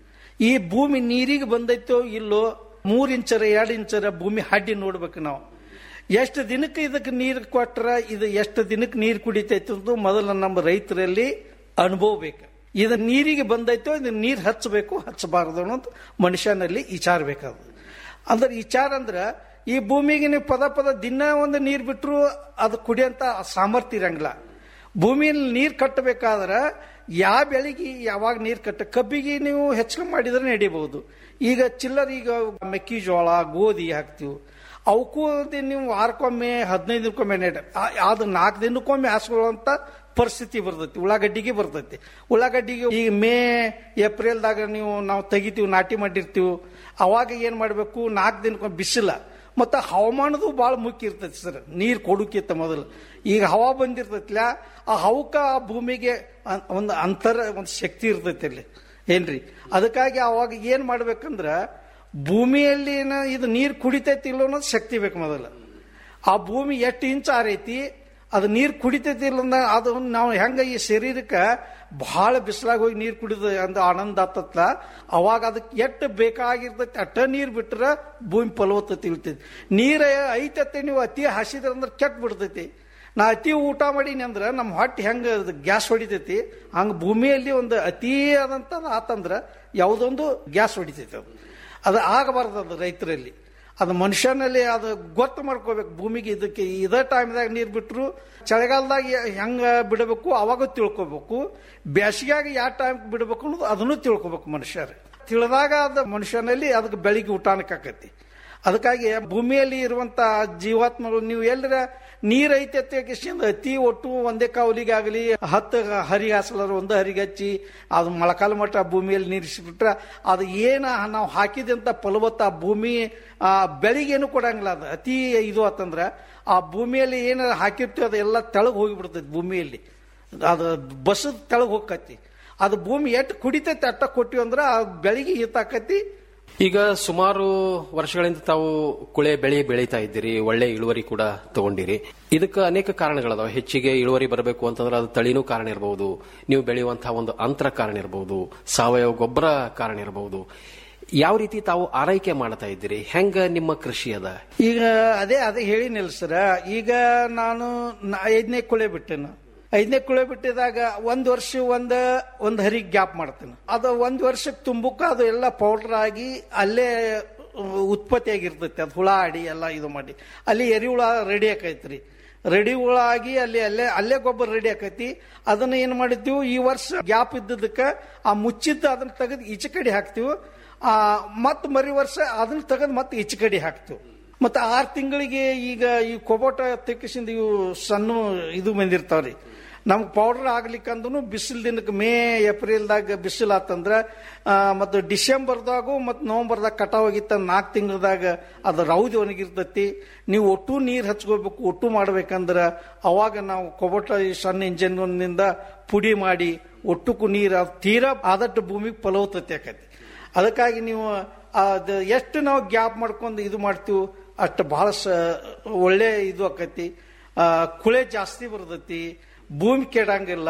ಈ ಭೂಮಿ ನೀರಿಗೆ ಬಂದೈತೋ ಇಲ್ಲೋ ಮೂರ್ ಇಂಚರ ಎರಡು ಇಂಚರ ಭೂಮಿ ಹಡ್ಡಿ ನೋಡ್ಬೇಕು ನಾವು ಎಷ್ಟು ದಿನಕ್ಕೆ ಇದಕ್ಕೆ ನೀರು ಕೊಟ್ರ ಇದು ಎಷ್ಟು ದಿನಕ್ಕೆ ನೀರು ಕುಡಿತೈತೆ ಅಂತ ಮೊದಲು ನಮ್ಮ ರೈತರಲ್ಲಿ ಅನುಭವ ಬೇಕು ಇದು ನೀರಿಗೆ ಬಂದೈತೋ ಇದು ನೀರು ಹಚ್ಚಬೇಕು ಹಚ್ಚಬಾರದು ಅನ್ನೋದು ಮನುಷ್ಯನಲ್ಲಿ ವಿಚಾರ ಬೇಕಾದ ಅಂದ್ರೆ ವಿಚಾರ ಅಂದ್ರೆ ಈ ಭೂಮಿಗೆ ನೀವು ಪದ ಪದ ದಿನ ಒಂದು ನೀರು ಬಿಟ್ಟರು ಅದು ಕುಡಿಯಂತ ಸಾಮರ್ಥ್ಯ ಇರಂಗಿಲ್ಲ ಭೂಮಿಯಲ್ಲಿ ನೀರು ಕಟ್ಟಬೇಕಾದ್ರೆ ಯಾವ ಬೆಳೆಗೆ ಯಾವಾಗ ನೀರು ಕಟ್ಟ ಕಬ್ಬಿಗೆ ನೀವು ಹೆಚ್ಚು ಮಾಡಿದ್ರೆ ನಡಿಬಹುದು ಈಗ ಚಿಲ್ಲರ್ ಈಗ ಮೆಕ್ಕೆಜೋಳ ಗೋಧಿ ಹಾಕ್ತಿವಿ ಅವಕ್ಕೂ ಅದೇ ನೀವು ವಾರಕ್ಕೊಮ್ಮೆ ಹದಿನೈದು ದಿನಕ್ಕೊಮ್ಮೆ ನೆಡ ಆ- ಅದು ನಾಲ್ಕು ದಿನಕ್ಕೊಮ್ಮೆ ಹಾಸ್ಕೊಳ್ಳುವಂತ ಪರಿಸ್ಥಿತಿ ಬರ್ತೈತಿ ಉಳ್ಳಾಗಡ್ಡಿಗೆ ಬರ್ತೈತಿ ಉಳ್ಳಾಗಡ್ಡಿಗೆ ಈ ಮೇ ಏಪ್ರಿಲ್ದಾಗ ನೀವು ನಾವು ತೆಗಿತೀವಿ ನಾಟಿ ಮಾಡಿರ್ತೀವಿ ಅವಾಗ ಏನ್ ಮಾಡಬೇಕು ನಾಲ್ಕು ದಿನಕ್ಕೊಮ್ಮೆ ಬಿಸಿಲ ಮತ್ತು ಹವಾಮಾನದು ಭಾಳ ಮುಖ್ಯ ಇರ್ತೈತಿ ಸರ್ ನೀರು ಕೊಡೋಕ್ಕಿಂತ ಮೊದಲು ಈಗ ಹವಾ ಬಂದಿರ್ತೈತಿಲ್ಲ ಆ ಹವಕ್ಕ ಆ ಭೂಮಿಗೆ ಅನ್- ಒಂದು ಅಂತರ ಒಂದು ಶಕ್ತಿ ಇರ್ತೈತಿ ಅಲ್ಲಿ ಏನ್ರಿ ಅದಕ್ಕಾಗಿ ಅವಾಗ ಏನ್ ಮಾಡ್ಬೇಕಂದ್ರ ಭೂಮಿಯಲ್ಲಿ ಏನ ಇದು ನೀರು ಕುಡಿತೈತಿ ಇಲ್ಲೋ ಅನ್ನೋದು ಶಕ್ತಿ ಬೇಕು ಮೊದಲು ಆ ಭೂಮಿ ಎಷ್ಟು ಇಂಚ್ ಆರೈತಿ ಅದು ನೀರು ಕುಡಿತೈತಿ ಇಲ್ಲ ಅಂದ ಅದು ನಾವು ಹೆಂಗ ಈ ಶರೀರಕ್ಕೆ ಬಹಳ ಬಿಸಿಲಾಗಿ ಹೋಗಿ ನೀರು ಕುಡಿದ ಅಂದ ಆನಂದ ಆತತ್ಲ ಅವಾಗ ಅದಕ್ಕೆ ಎಷ್ಟು ಬೇಕಾಗಿರ್ತೈತಿ ಅಟ್ಟ ನೀರು ಬಿಟ್ರೆ ಭೂಮಿ ಫಲವತ್ತತೆ ಇಳ್ತೈತಿ ನೀರು ಐತತ್ತೆ ನೀವು ಅತಿ ಹಸಿದ್ರ ಅಂದ್ರೆ ಕೆಟ್ಟ ಬಿಡ್ತೈತಿ ನಾ ಅತಿ ಊಟ ಮಾಡೀನಿ ಅಂದ್ರೆ ನಮ್ಮ ಹೊಟ್ಟೆ ಹೆಂಗ ಗ್ಯಾಸ್ ಹೊಡಿತೈತಿ ಹಂಗ ಭೂಮಿಯಲ್ಲಿ ಒಂದು ಅತಿ ಆದಂತದ ಆತಂದ್ರ ಯಾವುದೊಂದು ಗ್ಯಾಸ್ ಹೊಡಿತೈತಿ ಅದು ಅದು ಆಗಬಾರ್ದು ಅದು ರೈತರಲ್ಲಿ ಅದು ಮನುಷ್ಯನಲ್ಲಿ ಅದು ಗೊತ್ತು ಮಾಡ್ಕೋಬೇಕು ಭೂಮಿಗೆ ಇದಕ್ಕೆ ಇದೇ ಟೈಮ್ದಾಗ ನೀರು ಬಿಟ್ಟರು ಚಳಿಗಾಲದಾಗ ಹೆಂಗ ಬಿಡಬೇಕು ಅವಾಗ ತಿಳ್ಕೊಬೇಕು ಬೇಸಿಗೆಯಾಗ ಯಾವ ಟೈಮ್ ಬಿಡಬೇಕು ಅನ್ನೋದು ಅದನ್ನು ತಿಳ್ಕೊಬೇಕು ಮನುಷ್ಯರು ತಿಳಿದಾಗ ಅದು ಮನುಷ್ಯನಲ್ಲಿ ಅದಕ್ಕೆ ಬೆಳಿಗ್ಗೆ ಊಟನಕ್ಕೆ ಆಕತಿ ಅದಕ್ಕಾಗಿ ಭೂಮಿಯಲ್ಲಿ ಇರುವಂತ ಜೀವಾತ್ಮಗಳು ನೀವು ಎಲ್ಲರ ನೀರ್ ಐತೆ ಕಿಶಿಂದ ಅತಿ ಒಟ್ಟು ಒಂದೇ ಕಾವಲಿಗೆ ಆಗಲಿ ಹತ್ತು ಹರಿ ಹಾಸಲರು ಒಂದು ಹರಿಗೆ ಹಚ್ಚಿ ಅದು ಮೊಳಕಾಲ ಮಟ್ಟ ಭೂಮಿಯಲ್ಲಿ ನೀರಿಸಿಬಿಟ್ರೆ ಅದು ಏನ ನಾವು ಹಾಕಿದಂತ ಫಲವತ್ತ ಆ ಭೂಮಿ ಆ ಬೆಳಿಗ್ಗೇನು ಕೊಡಂಗಿಲ್ಲ ಅದು ಅತಿ ಇದು ಆತಂದ್ರ ಆ ಭೂಮಿಯಲ್ಲಿ ಏನಾರ ಹಾಕಿರ್ತೀವಿ ಅದೆಲ್ಲ ತೆಳಗ್ ಹೋಗಿಬಿಡ್ತೈತಿ ಭೂಮಿಯಲ್ಲಿ ಅದು ಬಸದ ತೆಳಗ್ ಹೋಗತಿ ಅದು ಭೂಮಿ ಎಷ್ಟು ಕುಡಿತೈತಿ ಅಟ್ಟ ಕೊಟ್ಟಿವಿ ಅಂದ್ರೆ ಆ ಬೆಳಿಗ್ಗೆ ಈತಾಕತಿ ಈಗ ಸುಮಾರು ವರ್ಷಗಳಿಂದ ತಾವು ಕುಳೆ ಬೆಳೆ ಬೆಳೀತಾ ಇದ್ದೀರಿ ಒಳ್ಳೆ ಇಳುವರಿ ಕೂಡ ತಗೊಂಡಿರಿ ಇದಕ್ಕೆ ಅನೇಕ ಕಾರಣಗಳದಾವ ಹೆಚ್ಚಿಗೆ ಇಳುವರಿ ಬರಬೇಕು ಅಂತಂದ್ರೆ ಅದು ತಳಿನೂ ಕಾರಣ ಇರಬಹುದು ನೀವು ಬೆಳೆಯುವಂತಹ ಒಂದು ಅಂತರ ಕಾರಣ ಇರಬಹುದು ಸಾವಯವ ಗೊಬ್ಬರ ಕಾರಣ ಇರಬಹುದು ಯಾವ ರೀತಿ ತಾವು ಆರೈಕೆ ಮಾಡ್ತಾ ಇದ್ದೀರಿ ಹೆಂಗ ನಿಮ್ಮ ಕೃಷಿ ಅದ ಈಗ ಅದೇ ಅದೇ ಹೇಳಿನಿಲ್ಲ ಸರ ಈಗ ನಾನು ನ- ಐದನೇ ಕುಳೆ ಬಿಟ್ಟೆನು ಐದನೇ ಕುಳೆ ಬಿಟ್ಟಿದಾಗ ಒಂದ್ ವರ್ಷ ಒಂದ ಒಂದ್ ಹರಿ ಗ್ಯಾಪ್ ಮಾಡ್ತೇನೆ ಅದು ಒಂದ್ ವರ್ಷಕ್ಕೆ ತುಂಬಕ್ಕ ಅದು ಎಲ್ಲ ಪೌಡರ್ ಆಗಿ ಅಲ್ಲೇ ಅಹ್, ಉತ್ಪತ್ತಿ ಆಗಿರ್ತೈತಿ ಅದು ಹುಳ ಆಡಿ ಎಲ್ಲ ಇದು ಮಾಡಿ ಅಲ್ಲಿ ಎರಿಹುಳ ರೆಡಿ ಆಕೈತ್ರಿ ರೆಡಿ ಹುಳ ಆಗಿ ಅಲ್ಲಿ ಅಲ್ಲೇ ಅಲ್ಲೇ ಗೊಬ್ಬರ ರೆಡಿ ಆಕೈತಿ ಅದನ್ನ ಏನ್ ಮಾಡಿದ್ವಿ ಈ ವರ್ಷ ಗ್ಯಾಪ್ ಇದ್ದದಕ್ಕೆ ಆ ಮುಚ್ಚಿದ್ದ ಅದನ್ನ ತೆಗೆದು ಈಚೆ ಕಡೆ ಹಾಕ್ತಿವಿ ಆ ಮತ್ ಮರಿ ವರ್ಷ ಅದನ್ನ ತೆಗೆದು ಮತ್ತೆ ಈಚೆ ಕಡೆ ಹಾಕ್ತಿವಿ ಮತ್ತೆ ಆರು ತಿಂಗಳಿಗೆ ಈಗ ಈ ಕೊಬೋಟ ತೆಕ್ಕಿಸಿಂದ ಇವು ಸಣ್ಣ ಇದು ಬಂದಿರ್ತಾವ್ರಿ ನಮ್ಗೆ ಪೌಡರ್ ಆಗ್ಲಿಕ್ಕಂದ್ರೂ ಬಿಸಿಲು ದಿನಕ್ಕೆ ಮೇ ಏಪ್ರಿಲ್ದಾಗ ಬಿಸಿಲು ಆತಂದ್ರ ಆ, ಮತ್ತು ಡಿಸೆಂಬರ್ದಾಗು ಮತ್ತು ನವೆಂಬರ್ದಾಗ ಕಟಾವ್ ಆಗಿತ್ತ ನಾಲ್ಕು ತಿಂಗಳದಾಗ ಅದು ರೌದಿ ಒಣಗಿರ್ತೈತಿ ನೀವು ಒಟ್ಟು ನೀರು ಹಚ್ಕೋಬೇಕು ಒಟ್ಟು ಮಾಡ್ಬೇಕಂದ್ರ ಅವಾಗ ನಾವು ಕೊಬೋಟ ಈ ಸಣ್ಣ ಇಂಜಿನ್ನಿಂದ ಪುಡಿ ಮಾಡಿ ಒಟ್ಟಕ್ಕೂ ನೀರು ಅದು ತೀರಾ ಆದಷ್ಟು ಭೂಮಿಗೆ ಫಲವತ್ತತೆ ಆಕತಿ ಅದಕ್ಕಾಗಿ ನೀವು ಅದು ಎಷ್ಟು ನಾವು ಗ್ಯಾಪ್ ಮಾಡ್ಕೊಂಡು ಇದು ಮಾಡ್ತೀವಿ ಅಷ್ಟು ಬಹಳ ಸ ಒಳ್ಳೆ ಇದು ಆಕತಿ ಆ, ಕುಳೆ ಜಾಸ್ತಿ ಬರ್ತೈತಿ ಭೂಮಿ ಕೆಡಂಗಿಲ್ಲ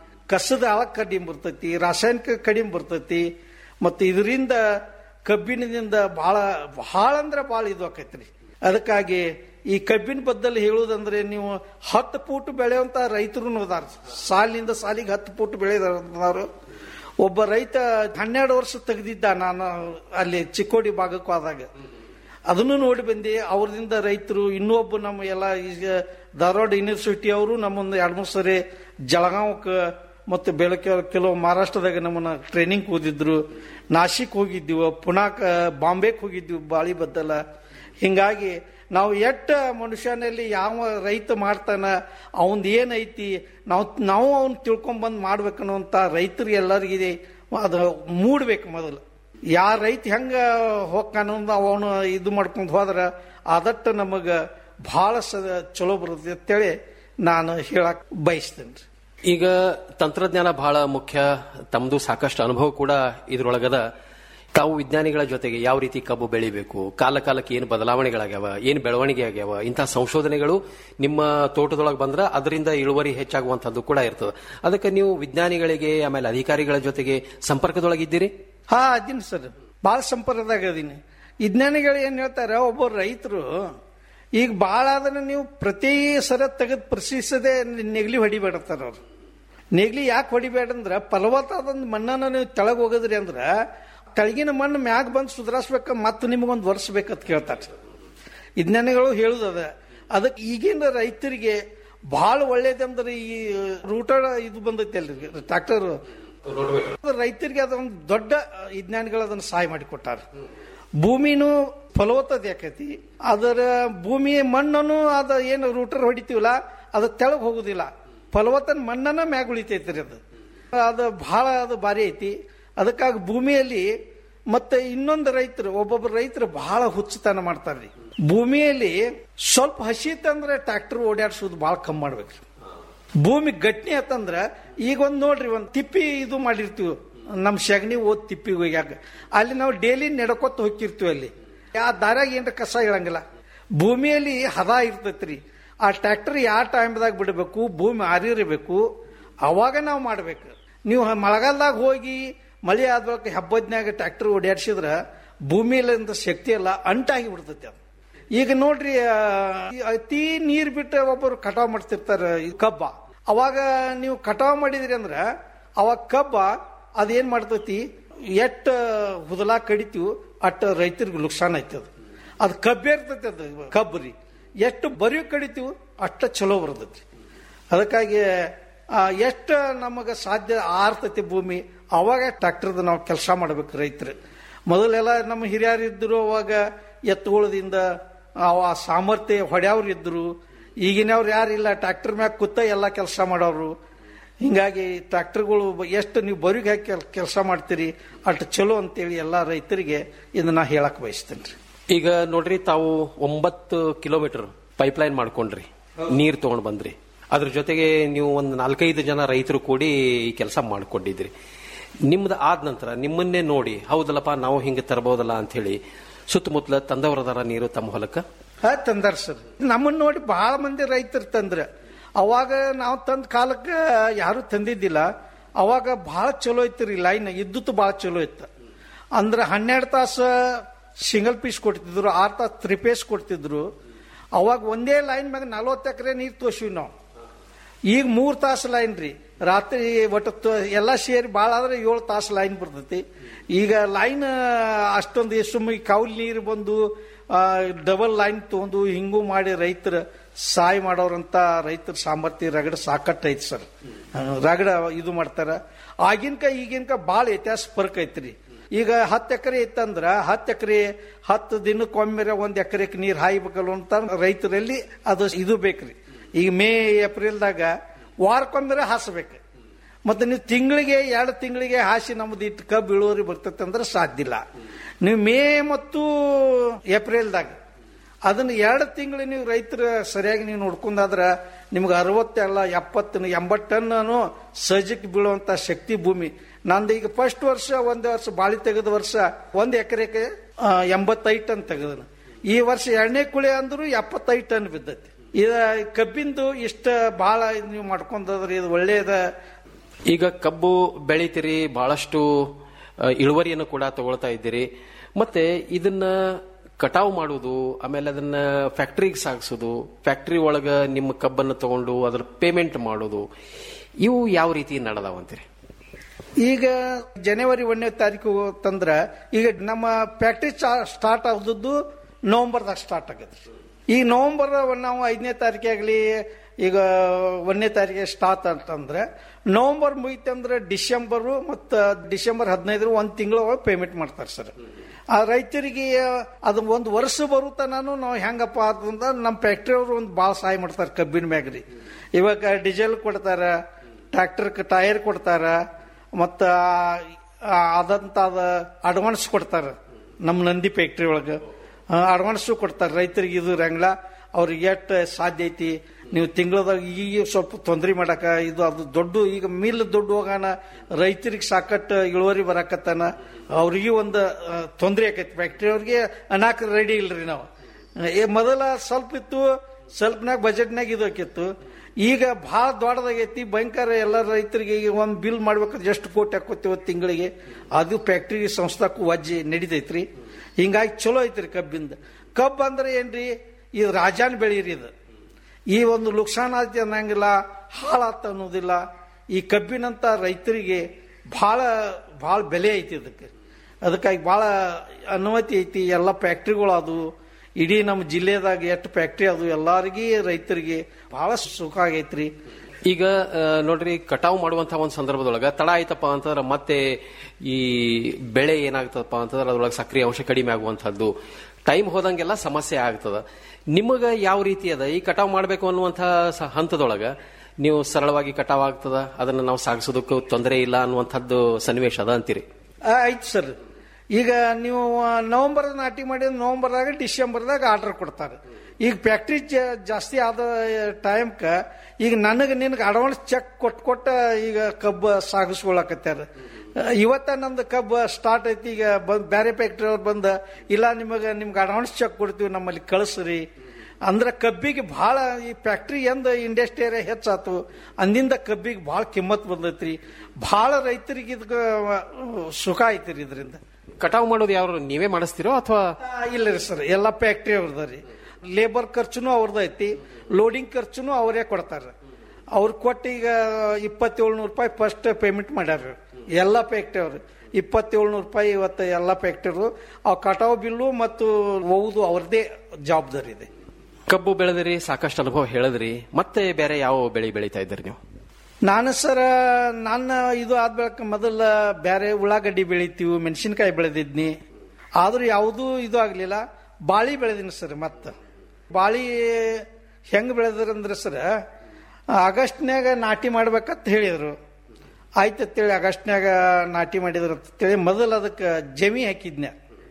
ಕಸದ ಆಳ ಕಡಿಮೆ ಬರ್ತೈತಿ ರಾಸಾಯನಿಕ ಕಡಿಮೆ ಬರ್ತೈತಿ ಮತ್ತು ಇದರಿಂದ ಕಬ್ಬಿಣದಿಂದ ಬಹಳ ಬಹಳ ಅಂದ್ರೆ ಬಹಳ ಇದು ಆಕೈತ್ರಿ ಅದಕ್ಕಾಗಿ ಈ ಕಬ್ಬಿನ ಬದ್ದಲ್ಲಿ ಹೇಳುವುದಂದ್ರೆ ನೀವು ಹತ್ತು ಫೂಟ್ ಬೆಳೆಯುವಂತ ರೈತರು ಅದಾರ ಸಾಲಿನಿಂದ ಸಾಲಿಗೆ ಹತ್ತು ಫೂಟ್ ಬೆಳೆದವರು ಒಬ್ಬ ರೈತ ಹನ್ನೆರಡು ವರ್ಷ ತೆಗೆದಿದ್ದ ನಾನು ಅಲ್ಲಿ ಚಿಕ್ಕೋಡಿ ಭಾಗಕ್ಕೂ ಆದಾಗ ಅದನ್ನು ನೋಡಿ ಬಂದೆ ಅವ್ರದಿಂದ ರೈತರು ಇನ್ನೊಬ್ಬ ನಮ್ಮ ಎಲ್ಲ ಈಗ ಧಾರವಾಡ ಯೂನಿವರ್ಸಿಟಿ ಅವರು ನಮ್ಮೊಂದು ಎರಡು ಮೂರು ಸರಿ ಜಳಗಾಂವಕ್ಕೆ ಮತ್ತು ಬೆಳಗ್ಗೆ ಕೆಲವು ಮಹಾರಾಷ್ಟ್ರದಾಗ ನಮ್ಮನ್ನ ಟ್ರೈನಿಂಗ್ ಓದಿದ್ರು ನಾಶಿಕ್ ಹೋಗಿದ್ದೀವಿ ಪುನಾಕ ಬಾಂಬೆಗೆ ಹೋಗಿದ್ವಿ ಬಾಳಿ ಬದ್ದಲ ಹಿಂಗಾಗಿ ನಾವು ಎಟ್ಟ ಮನುಷ್ಯನಲ್ಲಿ ಯಾವ ರೈತ ಮಾಡ್ತಾನ ಅವಂದ್ ಏನೈತಿ ನಾವು ನಾವು ಅವ್ನ ತಿಳ್ಕೊಂಬಂದು ಮಾಡ್ಬೇಕನ್ನುವಂತ ರೈತರಿಗೆ ಎಲ್ಲರಿಗೆ ಅದು ಮೂಡ್ಬೇಕು ಮೊದಲು ಯಾರ ರೈತ ಹೆಂಗ ಹೋಗ್ತಾನ ಅವನು ಇದು ಮಾಡ್ಕೊಂಡು ಹೋದ್ರ ಆದಟ್ಟ ನಮಗ ಬಹಳ ಸ ಚಲೋ ಬರುತ್ತೆ ಅಂತೇಳಿ ನಾನು ಹೇಳಕ್ ಬಯಸ್ತೇನೆ ಈಗ ತಂತ್ರಜ್ಞಾನ ಬಹಳ ಮುಖ್ಯ ತಮ್ಮದು ಸಾಕಷ್ಟು ಅನುಭವ ಕೂಡ ಇದ್ರೊಳಗದ ತಾವು ವಿಜ್ಞಾನಿಗಳ ಜೊತೆಗೆ ಯಾವ ರೀತಿ ಕಬ್ಬು ಬೆಳಿಬೇಕು ಕಾಲ ಕಾಲಕ್ಕೆ ಏನು ಬದಲಾವಣೆಗಳಾಗ್ಯಾವ ಏನು ಬೆಳವಣಿಗೆ ಆಗ್ಯಾವ ಇಂತಹ ಸಂಶೋಧನೆಗಳು ನಿಮ್ಮ ತೋಟದೊಳಗೆ ಬಂದ್ರೆ ಅದರಿಂದ ಇಳುವರಿ ಹೆಚ್ಚಾಗುವಂತದ್ದು ಕೂಡ ಇರ್ತದೆ ಅದಕ್ಕೆ ನೀವು ವಿಜ್ಞಾನಿಗಳಿಗೆ ಆಮೇಲೆ ಅಧಿಕಾರಿಗಳ ಜೊತೆಗೆ ಸಂಪರ್ಕದೊಳಗಿದ್ದೀರಿ ಹಾ ಅದೀನಿ ಸರ್ ಭಾಳ ಸಂಪರ್ಕದಾಗ ಅದೀನಿ ವಿಜ್ಞಾನಿಗಳು ಏನ್ ಹೇಳ್ತಾರೆ ಒಬ್ಬ ರೈತರು ಈಗ ಭಾಳ ಅದನ್ನ ನೀವು ಪ್ರತಿ ಸರ ತೆಗೆದು ಪ್ರಶ್ನಿಸದೆ ನೆಗ್ಲಿ ಹೊಡಿಬೇಡತ್ತಾರ ಅವ್ರು ನೆಗ್ಲಿ ಯಾಕೆ ಹೊಡಿಬೇಡ ಅಂದ್ರ ಫಲವತ್ತಾದಂದ್ ಮಣ್ಣನ್ನ ನೀವು ತೆಳಗ್ ಹೋಗದ್ರಿ ಅಂದ್ರ ತೆಳಗಿನ ಮಣ್ಣು ಮ್ಯಾಗ ಬಂದು ಸುಧಾರಿಸ್ಬೇಕ ಮತ್ತೆ ನಿಮಗೊಂದು ವರ್ಷ ಬೇಕಂತ ಕೇಳ್ತಾರೆ ವಿಜ್ಞಾನಿಗಳು ಹೇಳುದದ ಅದಕ್ಕೆ ಈಗಿನ ರೈತರಿಗೆ ಬಹಳ ಒಳ್ಳೇದಂದ್ರೆ ಈ ರೂಟರ್ ಇದು ಬಂದೈತಿ ಅಲ್ರಿ ಟ್ರಾಕ್ಟರ್ ರೈತರಿಗೆ ಅದೊಂದು ದೊಡ್ಡ ವಿಜ್ಞಾನಿಗಳು ಅದನ್ನು ಸಹಾಯ ಮಾಡಿಕೊಟ್ಟಾರ ಭೂಮಿನೂ ಫಲವತ್ತತೆ ಆಕೈತಿ ಅದರ ಭೂಮಿ ಮಣ್ಣನ್ನು ಅದ ಏನು ರೂಟರ್ ಹೊಡಿತೀವಲ್ಲ ಅದು ತೆಳಗ್ ಹೋಗುದಿಲ್ಲ ಫಲವತ್ತನ ಮಣ್ಣನ್ನ ಮ್ಯಾಗ ಉಳಿತೈತ್ರಿ ಅದು ಅದು ಬಹಳ ಅದು ಭಾರಿ ಐತಿ ಅದಕ್ಕಾಗಿ ಭೂಮಿಯಲ್ಲಿ ಮತ್ತೆ ಇನ್ನೊಂದು ರೈತರು ಒಬ್ಬೊಬ್ಬರು ರೈತರು ಬಹಳ ಹುಚ್ಚುತನ ಮಾಡ್ತಾರ್ರಿ ಭೂಮಿಯಲ್ಲಿ ಸ್ವಲ್ಪ ಹಸಿ ಇತ್ತಂದ್ರೆ ಟ್ರ್ಯಾಕ್ಟರ್ ಓಡಾಡ್ಸೋದು ಬಹಳ ಕಮ್ಮಿ ಮಾಡ್ಬೇಕ್ರಿ ಭೂಮಿ ಗಟ್ಟಿ ಆತಂದ್ರ ಈಗ ಒಂದ್ ನೋಡ್ರಿ ಒಂದ್ ತಿಪ್ಪಿ ಇದು ಮಾಡಿರ್ತೀವಿ ನಮ್ ಸಗಣಿ ಓದ್ ತಿಪ್ಪಿಗೆ ಹೋಗ್ಯಾಕ ಅಲ್ಲಿ ನಾವು ಡೈಲಿ ನಡ್ಕೊತ ಹೋಗಿರ್ತೀವಿ ಅಲ್ಲಿ ಆ ದಾರ್ಯಾಗ ಏನ್ರ ಕಸ ಇಳಂಗಿಲ್ಲ ಭೂಮಿಯಲ್ಲಿ ಹದ ಇರ್ತೈತ್ರಿ ಆ ಟ್ರ್ಯಾಕ್ಟರ್ ಯಾವ ಟೈಮ್ದಾಗ ಬಿಡಬೇಕು ಭೂಮಿ ಆರಿರಬೇಕು ಅವಾಗ ನಾವು ಮಾಡ್ಬೇಕು ನೀವು ಮಳೆಗಾಲದಾಗ ಹೋಗಿ ಮಳೆ ಆದ ಬಳಿಕ ಹಬ್ಬದ್ನ್ಯಾಗ ಟ್ರ್ಯಾಕ್ಟರ್ ಓಡಾಡ್ಸಿದ್ರ ಭೂಮಿಯಲ್ಲಿಂದ ಶಕ್ತಿ ಎಲ್ಲ ಅಂಟಾಗಿ ಬಿಡ್ತೈತಿ ಅದು ಈಗ ನೋಡ್ರಿ ಆ, ಈ ಅತಿ ನೀರ್ ಬಿಟ್ಟು ಒಬ್ಬರು ಕಟಾವ್ ಮಾಡ್ತಿರ್ತಾರ ಈ ಕಬ್ಬ ಅವಾಗ ನೀವು ಕಟಾವ್ ಮಾಡಿದ್ರಿ ಅಂದ್ರ ಅವಾಗ ಕಬ್ಬ ಅದೇನ್ ಮಾಡ್ತೈತಿ ಎಟ್ಟ ಹುದಲಾ ಕಡಿತೀವಿ ಅಟ್ಟ ರೈತರಿಗೆ ನುಕ್ಸಾನ್ ಐತಿ ಅದು ಅದು ಕಬ್ಬೆ ಇರ್ತೈತಿ ಅದು ಕಬ್ಬು ರೀ ಎಷ್ಟು ಬರಿ ಕಡಿತೀವಿ ಅಷ್ಟ ಚಲೋ ಬರ್ತೈತಿ ಅದಕ್ಕಾಗಿ ಆ, ಎಷ್ಟು ನಮಗೆ ಸಾಧ್ಯ ಆರ್ತೈತಿ ಭೂಮಿ ಅವಾಗ ಟ್ರ್ಯಾಕ್ಟರ್ದ ನಾವು ಕೆಲಸ ಮಾಡ್ಬೇಕು ರೈತರು ಮೊದಲೆಲ್ಲ ನಮ್ಮ ಹಿರಿಯರು ಇದ್ರು ಅವಾಗ ಎತ್ತುಗಳದಿಂದ ಅವ ಸಾಮರ್ಥ್ಯ ಹೊಡ್ಯಾವ್ರು ಇದ್ರು ಈಗಿನವ್ರು ಯಾರಿಲ್ಲ ಟ್ರ್ಯಾಕ್ಟರ್ ಮ್ಯಾಗ ಕೂತ ಎಲ್ಲ ಕೆಲಸ ಮಾಡೋರು ಹಿಂಗಾಗಿ ಟ್ರ್ಯಾಕ್ಟರ್ಗಳು ಎಷ್ಟು ನೀವು ಬರಿಗೆ ಹಾಕಿ ಕೆಲಸ ಮಾಡ್ತೀರಿ ಅಷ್ಟು ಚಲೋ ಅಂತೇಳಿ ಎಲ್ಲ ರೈತರಿಗೆ ಇದನ್ನ ಹೇಳಕ್ ಬಯಸ್ತೇನೆ ರೀ ಈಗ ನೋಡ್ರಿ ತಾವು ಒಂಬತ್ತು ಕಿಲೋಮೀಟರ್ ಪೈಪ್ಲೈನ್ ಮಾಡ್ಕೊಂಡ್ರಿ ನೀರ್ ತಗೊಂಡ್ ಬಂದ್ರಿ ಅದ್ರ ಜೊತೆಗೆ ನೀವು ಒಂದು ನಾಲ್ಕೈದು ಜನ ರೈತರು ಕೂಡಿ ಈ ಕೆಲಸ ಮಾಡ್ಕೊಂಡಿದ್ರಿ ನಿಮ್ದು ಆದ ನಂತರ ನಿಮ್ಮನ್ನೇ ನೋಡಿ ಹೌದಲ್ಲಪ್ಪ ನಾವು ಹಿಂಗೆ ತರಬಹುದಲ್ಲ ಅಂತ ಹೇಳಿ ಸುತ್ತಮುತ್ತಲ ತಂದವರದಾರ ನೀರು ತಮ್ಮ ಹೊಲಕ್ಕ ಹಾ ತಂದಾರ ಸರ್ ನಮ್ಮನ್ನ ನೋಡಿ ಬಹಳ ಮಂದಿ ರೈತರು ತಂದ್ರ ಅವಾಗ ನಾವು ತಂದ ಕಾಲಕ್ಕೆ ಯಾರು ತಂದಿದ್ದಿಲ್ಲ ಅವಾಗ ಬಹಳ ಚಲೋ ಇತ್ತು ಲೈನ್ ಇದ್ದತ್ತು ಬಹಳ ಚಲೋ ಇತ್ತು ಅಂದ್ರೆ ಹನ್ನೆರಡು ತಾಸು ಸಿಂಗಲ್ ಪೀಸ್ ಕೊಡ್ತಿದ್ರು ಆರು ತಾಸು ತ್ರೀ ಪೀಸ್ ಕೊಡ್ತಿದ್ರು ಅವಾಗ ಒಂದೇ ಲೈನ್ ಮ್ಯಾಗ ನಲ್ವತ್ತು ಎಕರೆ ನೀರು ತೋರ್ಸಿವಿ ನಾವು ಈಗ ಮೂರ್ ತಾಸು ಲೈನ್ ರೀ ರಾತ್ರಿ ಒಟ್ಟು ತ- ಎಲ್ಲ ಸೇರಿ ಭಾಳ ಆದ್ರೆ ಏಳು ತಾಸು ಲೈನ್ ಬರ್ತೈತಿ ಈಗ ಲೈನ್ ಅಷ್ಟೊಂದು ಸುಮ್ಮ ಕೌಲ್ ನೀರು ಬಂದು ಡಬಲ್ ಲೈನ್ ತಗೊಂಡು ಹಿಂಗೂ ಮಾಡಿ ರೈತರ ಸಹಾಯ ಮಾಡೋರಂತ ರೈತರ ಸಾಮರ್ಥ್ಯ ರಗಡ ಸಾಕಟ್ಟು ಐತಿ ಸರ್ ರಗಡ ಇದು ಮಾಡ್ತಾರ ಆಗಿನ್ಕ ಈಗಿನ್ಕ ಭಾಳ ವ್ಯತ್ಯಾಸ ಫರ್ಕ್ ಐತ್ರಿ ಈಗ ಹತ್ತು ಎಕರೆ ಇತ್ತಂದ್ರ ಹತ್ತು ಎಕರೆ ಹತ್ತು ದಿನಕ್ಕೊಮ್ಮೆ ಒಂದ್ ಎಕರೆಗೆ ನೀರು ಹಾಯ್ಬೇಕಲ್ಲ ಅಂತ ರೈತರಲ್ಲಿ ಅದು ಇದು ಬೇಕ್ರಿ ಈಗ ಮೇ ಏಪ್ರಿಲ್ದಾಗ ವಾರಕ್ಕೊಮ್ಮೆ ಹಾಸ್ಬೇಕು ಮತ್ತೆ ನೀವು ತಿಂಗಳಿಗೆ ಎರಡು ತಿಂಗಳಿಗೆ ಹಾಸಿ ನಮ್ದು ಇಟ್ಟು ಕಬ್ಬು ಇಳುವರಿ ಬರ್ತೈತೆ ಅಂದ್ರೆ ಸಾಧ್ಯ ಇಲ್ಲ ನೀವು ಮೇ ಮತ್ತು ಏಪ್ರಿಲ್ದಾಗ ಅದನ್ನ ಎರಡು ತಿಂಗಳು ನೀವು ರೈತರ ಸರಿಯಾಗಿ ನೀವು ನೋಡ್ಕೊಂಡಾದ್ರ ನಿಮ್ಗೆ ಅರವತ್ತೆಲ್ಲ ಎಪ್ಪತ್ತು ಎಂಬತ್ತು ಟನ್ನು ಸಜ್ಜಕ್ಕೆ ಬೀಳುವಂತ ಶಕ್ತಿ ಭೂಮಿ ನಂದು ಈಗ ಫಸ್ಟ್ ವರ್ಷ ಒಂದೇ ವರ್ಷ ಬಾಳಿ ತೆಗೆದ ವರ್ಷ ಒಂದ್ ಎಕರೆಗೆ ಎಂಬತ್ತೈದು ಟನ್ ತೆಗೆದನು ಈ ವರ್ಷ ಎರಡನೇ ಕುಳಿ ಅಂದ್ರು ಎಪ್ಪತ್ತೈದು ಟನ್ ಬಿದ್ದೈತಿ ಇದ ಕಬ್ಬಿಂದು ಇಷ್ಟ ಬಹಳ ನೀವು ಮಾಡ್ಕೊಂಡ್ರಿ ಇದು ಒಳ್ಳೇದ ಈಗ ಕಬ್ಬು ಬೆಳಿತೀರಿ ಬಹಳಷ್ಟು ಆ, ಇಳುವರಿಯನ್ನು ಕೂಡ ತಗೊಳ್ತಾ ಇದ್ದೀರಿ ಮತ್ತೆ ಇದನ್ನ ಕಟಾವು ಮಾಡುವುದು ಆಮೇಲೆ ಅದನ್ನ ಫ್ಯಾಕ್ಟ್ರಿಗೆ ಸಾಗಿಸೋದು ಫ್ಯಾಕ್ಟ್ರಿ ಒಳಗ ನಿಮ್ಮ ಕಬ್ಬನ್ನು ತಗೊಂಡು ಅದರ ಪೇಮೆಂಟ್ ಮಾಡೋದು ಇವು ಯಾವ ರೀತಿ ನಡೆದಾವಂತೀರಿ ಈಗ ಜನವರಿ ಒಂದನೇ ತಾರೀಕು ತಂದ್ರ ಈಗ ನಮ್ಮ ಫ್ಯಾಕ್ಟ್ರಿ ಸ್ಟಾರ್ಟ್ ಆದದ್ದು ನವೆಂಬರ್ದಾಗ ಸ್ಟಾರ್ಟ್ ಆಗೈತೆ ಈ ನವೆಂಬರ್ ನಾವು ಐದನೇ ತಾರೀಕಾಗಲಿ ಈಗ ಒಂದನೇ ತಾರೀಕಿಗೆ ಸ್ಟಾರ್ಟ್ ಅಂತಂದ್ರೆ ನವೆಂಬರ್ ಮುಗಿತಂದ್ರೆ ಡಿಸೆಂಬರು ಮತ್ತು ಡಿಸೆಂಬರ್ ಹದಿನೈದರ ಒಂದು ತಿಂಗಳ ಪೇಮೆಂಟ್ ಮಾಡ್ತಾರೆ ಸರ್ ಆ ರೈತರಿಗೆ ಅದು ಒಂದು ವರ್ಷ ಬರುತ್ತಾನು ನಾವು ಹೆಂಗಪ್ಪ ಅಂತಂದ್ರೆ ನಮ್ಮ ಫ್ಯಾಕ್ಟ್ರಿಯವರು ಒಂದು ಭಾಳ ಸಹಾಯ ಮಾಡ್ತಾರೆ ಕಬ್ಬಿನ ಮ್ಯಾಗ್ರಿ ಇವಾಗ ಡೀಸೆಲ್ ಕೊಡ್ತಾರ ಟ್ರ್ಯಾಕ್ಟರ್ ಟೈರ್ ಕೊಡ್ತಾರ ಮತ್ತು ಅದಂತ ಅಡ್ವಾನ್ಸ್ ಕೊಡ್ತಾರ ನಮ್ಮ ನಂದಿ ಫ್ಯಾಕ್ಟ್ರಿ ಒಳಗೆ ಅಡ್ವಾನ್ಸು ಕೊಡ್ತಾರೆ ರೈತರಿಗೆ ಇದು ರಂಗ್ಲ ಅವ್ರಿಗೆ ಎಷ್ಟು ಸಾಧ್ಯ ಐತಿ ನೀವು ತಿಂಗಳದಾಗ ಈಗ ಸ್ವಲ್ಪ ತೊಂದರೆ ಮಾಡಕ ಇದು ಅದು ದೊಡ್ಡ ಈಗ ಮಿಲ್ ದೊಡ್ಡ ಹೋಗಾನ ರೈತರಿಗೆ ಸಾಕಷ್ಟು ಇಳುವರಿ ಬರಾಕತ್ತಾನ ಅವ್ರಿಗೆ ಒಂದು ತೊಂದರೆ ಆಕೈತಿ ಫ್ಯಾಕ್ಟ್ರಿ ಅವ್ರಿಗೆ ಅನಾಕ ರೆಡಿ ಇಲ್ರಿ ನಾವು ಏ ಮೊದಲ ಸ್ವಲ್ಪ ಇತ್ತು ಸ್ವಲ್ಪನಾಗ ಬಜೆಟ್ನಾಗ ಇದು ಆಕಿತ್ತು ಈಗ ಭಾಳ ದೊಡ್ಡದಾಗೈತಿ ಭಯಂಕರ ಎಲ್ಲ ರೈತರಿಗೆ ಈಗ ಒಂದು ಬಿಲ್ ಮಾಡ್ಬೇಕಾದ್ರೆ ಎಷ್ಟು ಕೋಟಿ ಹಾಕೋತೀವಿ ತಿಂಗಳಿಗೆ ಅದು ಫ್ಯಾಕ್ಟ್ರಿ ಸಂಸ್ಥಾಕ್ಕೂ ವಜ್ಜಿ ನಡಿತೈತ್ರಿ ಹಿಂಗಾಗಿ ಚಲೋ ಐತ್ರಿ ಕಬ್ಬಿಂದ ಕಬ್ಬು ಅಂದ್ರೆ ಏನ್ರಿ ಇದು ರಾಜಾನ್ ಬೆಳೀರಿ ಇದು ಈ ಒಂದು ಲುಕ್ಸಾನ್ ಆಯ್ತು ಅನ್ನಂಗಿಲ್ಲ ಹಾಳಾತ ಅನ್ನೋದಿಲ್ಲ ಈ ಕಬ್ಬಿನಂತ ರೈತರಿಗೆ ಭಾಳ ಭಾಳ ಬೆಲೆ ಐತಿ ಅದಕ್ಕೆ ಅದಕ್ಕಾಗಿ ಭಾಳ ಅನುಮತಿ ಐತಿ ಎಲ್ಲ ಫ್ಯಾಕ್ಟ್ರಿಗಳು ಅದು ಇಡೀ ನಮ್ಮ ಜಿಲ್ಲೆದಾಗ ಎಷ್ಟು ಫ್ಯಾಕ್ಟ್ರಿ ಅದು ಎಲ್ಲಾರಿಗೆ ರೈತರಿಗೆ ಬಹಳ ಸುಖ ಆಗೈತ್ರಿ ಈಗ ಆ, ನೋಡ್ರಿ ಕಟಾವು ಮಾಡುವಂತಹ ಒಂದು ಸಂದರ್ಭದೊಳಗ ತಡ ಆಯ್ತಪ್ಪ ಅಂತಂದ್ರೆ ಮತ್ತೆ ಈ ಬೆಳೆ ಏನಾಗ್ತದಪ್ಪ ಅಂತಂದ್ರೆ ಅದ್ರೊಳಗೆ ಸಕ್ರಿಯ ಅಂಶ ಕಡಿಮೆ ಆಗುವಂತಹದ್ದು ಟೈಮ್ ಹೋದಂಗೆಲ್ಲ ಸಮಸ್ಯೆ ಆಗ್ತದ ನಿಮಗ ಯಾವ ರೀತಿ ಅದ ಈ ಕಟಾವು ಮಾಡಬೇಕು ಅನ್ನುವಂತಹ ಸ- ಹಂತದೊಳಗ ನೀವು ಸರಳವಾಗಿ ಕಟಾವ್ ಆಗ್ತದ ಅದನ್ನ ನಾವು ಸಾಗಿಸೋದಕ್ಕೂ ತೊಂದರೆ ಇಲ್ಲ ಅನ್ನುವಂಥದ್ದು ಸನ್ನಿವೇಶ ಅದ ಅಂತೀರಿ ಆ, ಆಯ್ತು ಸರ್ ಈಗ ನೀವು ನವೆಂಬರ್ ನಾಟಿ ಮಾಡಿದ ನವೆಂಬರ್ದಾಗ ಡಿಸೆಂಬರ್ದಾಗ ಆರ್ಡರ್ ಕೊಡ್ತಾರೆ ಈಗ ಫ್ಯಾಕ್ಟ್ರಿ ಜಾಸ್ತಿ ಆದ ಟೈಮ್ಕ ಈಗ ನನಗೆ ನಿನಗೆ ಅಡ್ವಾನ್ಸ್ ಚೆಕ್ ಕೊಟ್ಟು ಕೊಟ್ಟ ಈಗ ಕಬ್ಬು ಸಾಗಿಸ್ಕೊಳಕತ್ಯಾರ ಇವತ್ತ ನಮ್ದು ಕಬ್ಬು ಸ್ಟಾರ್ಟ್ ಐತಿ ಈಗ ಬಂದ್ ಬೇರೆ ಫ್ಯಾಕ್ಟ್ರಿ ಅವ್ರು ಬಂದ ಇಲ್ಲ ನಿಮಗೆ ನಿಮ್ಗೆ ಅಡ್ವಾನ್ಸ್ ಚೆಕ್ ಕೊಡ್ತೀವಿ ನಮ್ಮಲ್ಲಿ ಕಳಿಸ್ರಿ ಅಂದ್ರೆ ಕಬ್ಬಿಗೆ ಭಾಳ ಈ ಫ್ಯಾಕ್ಟ್ರಿ ಎಂದ ಇಂಡಸ್ಟ್ರಿ ಏರಿಯಾ ಹೆಚ್ಚಾತು ಅಂದಿಂದ ಕಬ್ಬಿಗೆ ಭಾಳ ಕಿಮ್ಮತ್ ಬಂದೈತ್ರಿ ಭಾಳ ರೈತರಿಗೆ ಇದಕ್ಕೆ ಸುಖ ಐತ್ರಿ ಇದರಿಂದ ಕಟಾವು ಮಾಡೋದು ಯಾರು ನೀವೇ ಮಾಡಿಸ್ತೀರೋ ಅಥವಾ ಇಲ್ಲ ರೀ ಸರ್ ಎಲ್ಲ ಫ್ಯಾಕ್ಟ್ರಿ ಅವ್ರದ ರೀ ಲೇಬರ್ ಖರ್ಚುನು ಅವ್ರದ್ದು ಐತಿ ಲೋಡಿಂಗ್ ಖರ್ಚುನು ಅವರೇ ಕೊಡ್ತಾರೆ ಅವ್ರು ಕೊಟ್ಟು ಈಗ ಇಪ್ಪತ್ತೇಳ್ನೂರು ರೂಪಾಯಿ ಫಸ್ಟ್ ಪೇಮೆಂಟ್ ಮಾಡ್ಯಾರ ಎಲ್ಲ ಫ್ಯಾಕ್ಟ್ರಿ ಅವರು ಇಪ್ಪತ್ತೇಳ್ನೂರು ರೂಪಾಯಿ ಇವತ್ತು ಎಲ್ಲ ಫ್ಯಾಕ್ಟ್ರಿರು ಆ ಕಟಾವು ಬಿಲ್ಲು ಮತ್ತು ಒವುದು ಅವ್ರದೇ ಜವಾಬ್ದಾರಿ ಇದೆ ಕಬ್ಬು ಬೆಳೆದಿರಿ ಸಾಕಷ್ಟು ಅನುಭವ ಹೇಳಿದ್ರಿ ಮತ್ತೆ ಬೇರೆ ಯಾವ ಬೆಳೆ ಬೆಳೀತಾ ಇದ್ದೀರಿ ನೀವು ನಾನು ಸರ ನನ್ನ ಇದು ಆದ ಬಳಿಕ ಮೊದಲ ಬೇರೆ ಉಳ್ಳಾಗಡ್ಡಿ ಬೆಳಿತೀವಿ ಮೆಣಸಿನ್ಕಾಯಿ ಬೆಳೆದಿದ್ನಿ ಆದ್ರೂ ಯಾವುದೂ ಇದು ಆಗಲಿಲ್ಲ ಬಾಳಿ ಬೆಳೆದಿನಿ ಸರ್ ಮತ್ತೆ ಬಾಳಿ ಹೆಂಗ್ ಬೆಳೆದ್ರಂದ್ರೆ ಸರ್ ಆಗಸ್ಟ್ನ್ಯಾಗ ನಾಟಿ ಮಾಡ್ಬೇಕಂತ ಹೇಳಿದ್ರು ಆಯ್ತು ಅಂತೇಳಿ ಆಗಸ್ಟ್ನ್ಯಾಗ ನಾಟಿ ಮಾಡಿದ್ರು ಅಂತೇಳಿ ಮೊದಲು ಅದಕ್ಕೆ ಜಮಿ ಹಾಕಿದ್ನೆ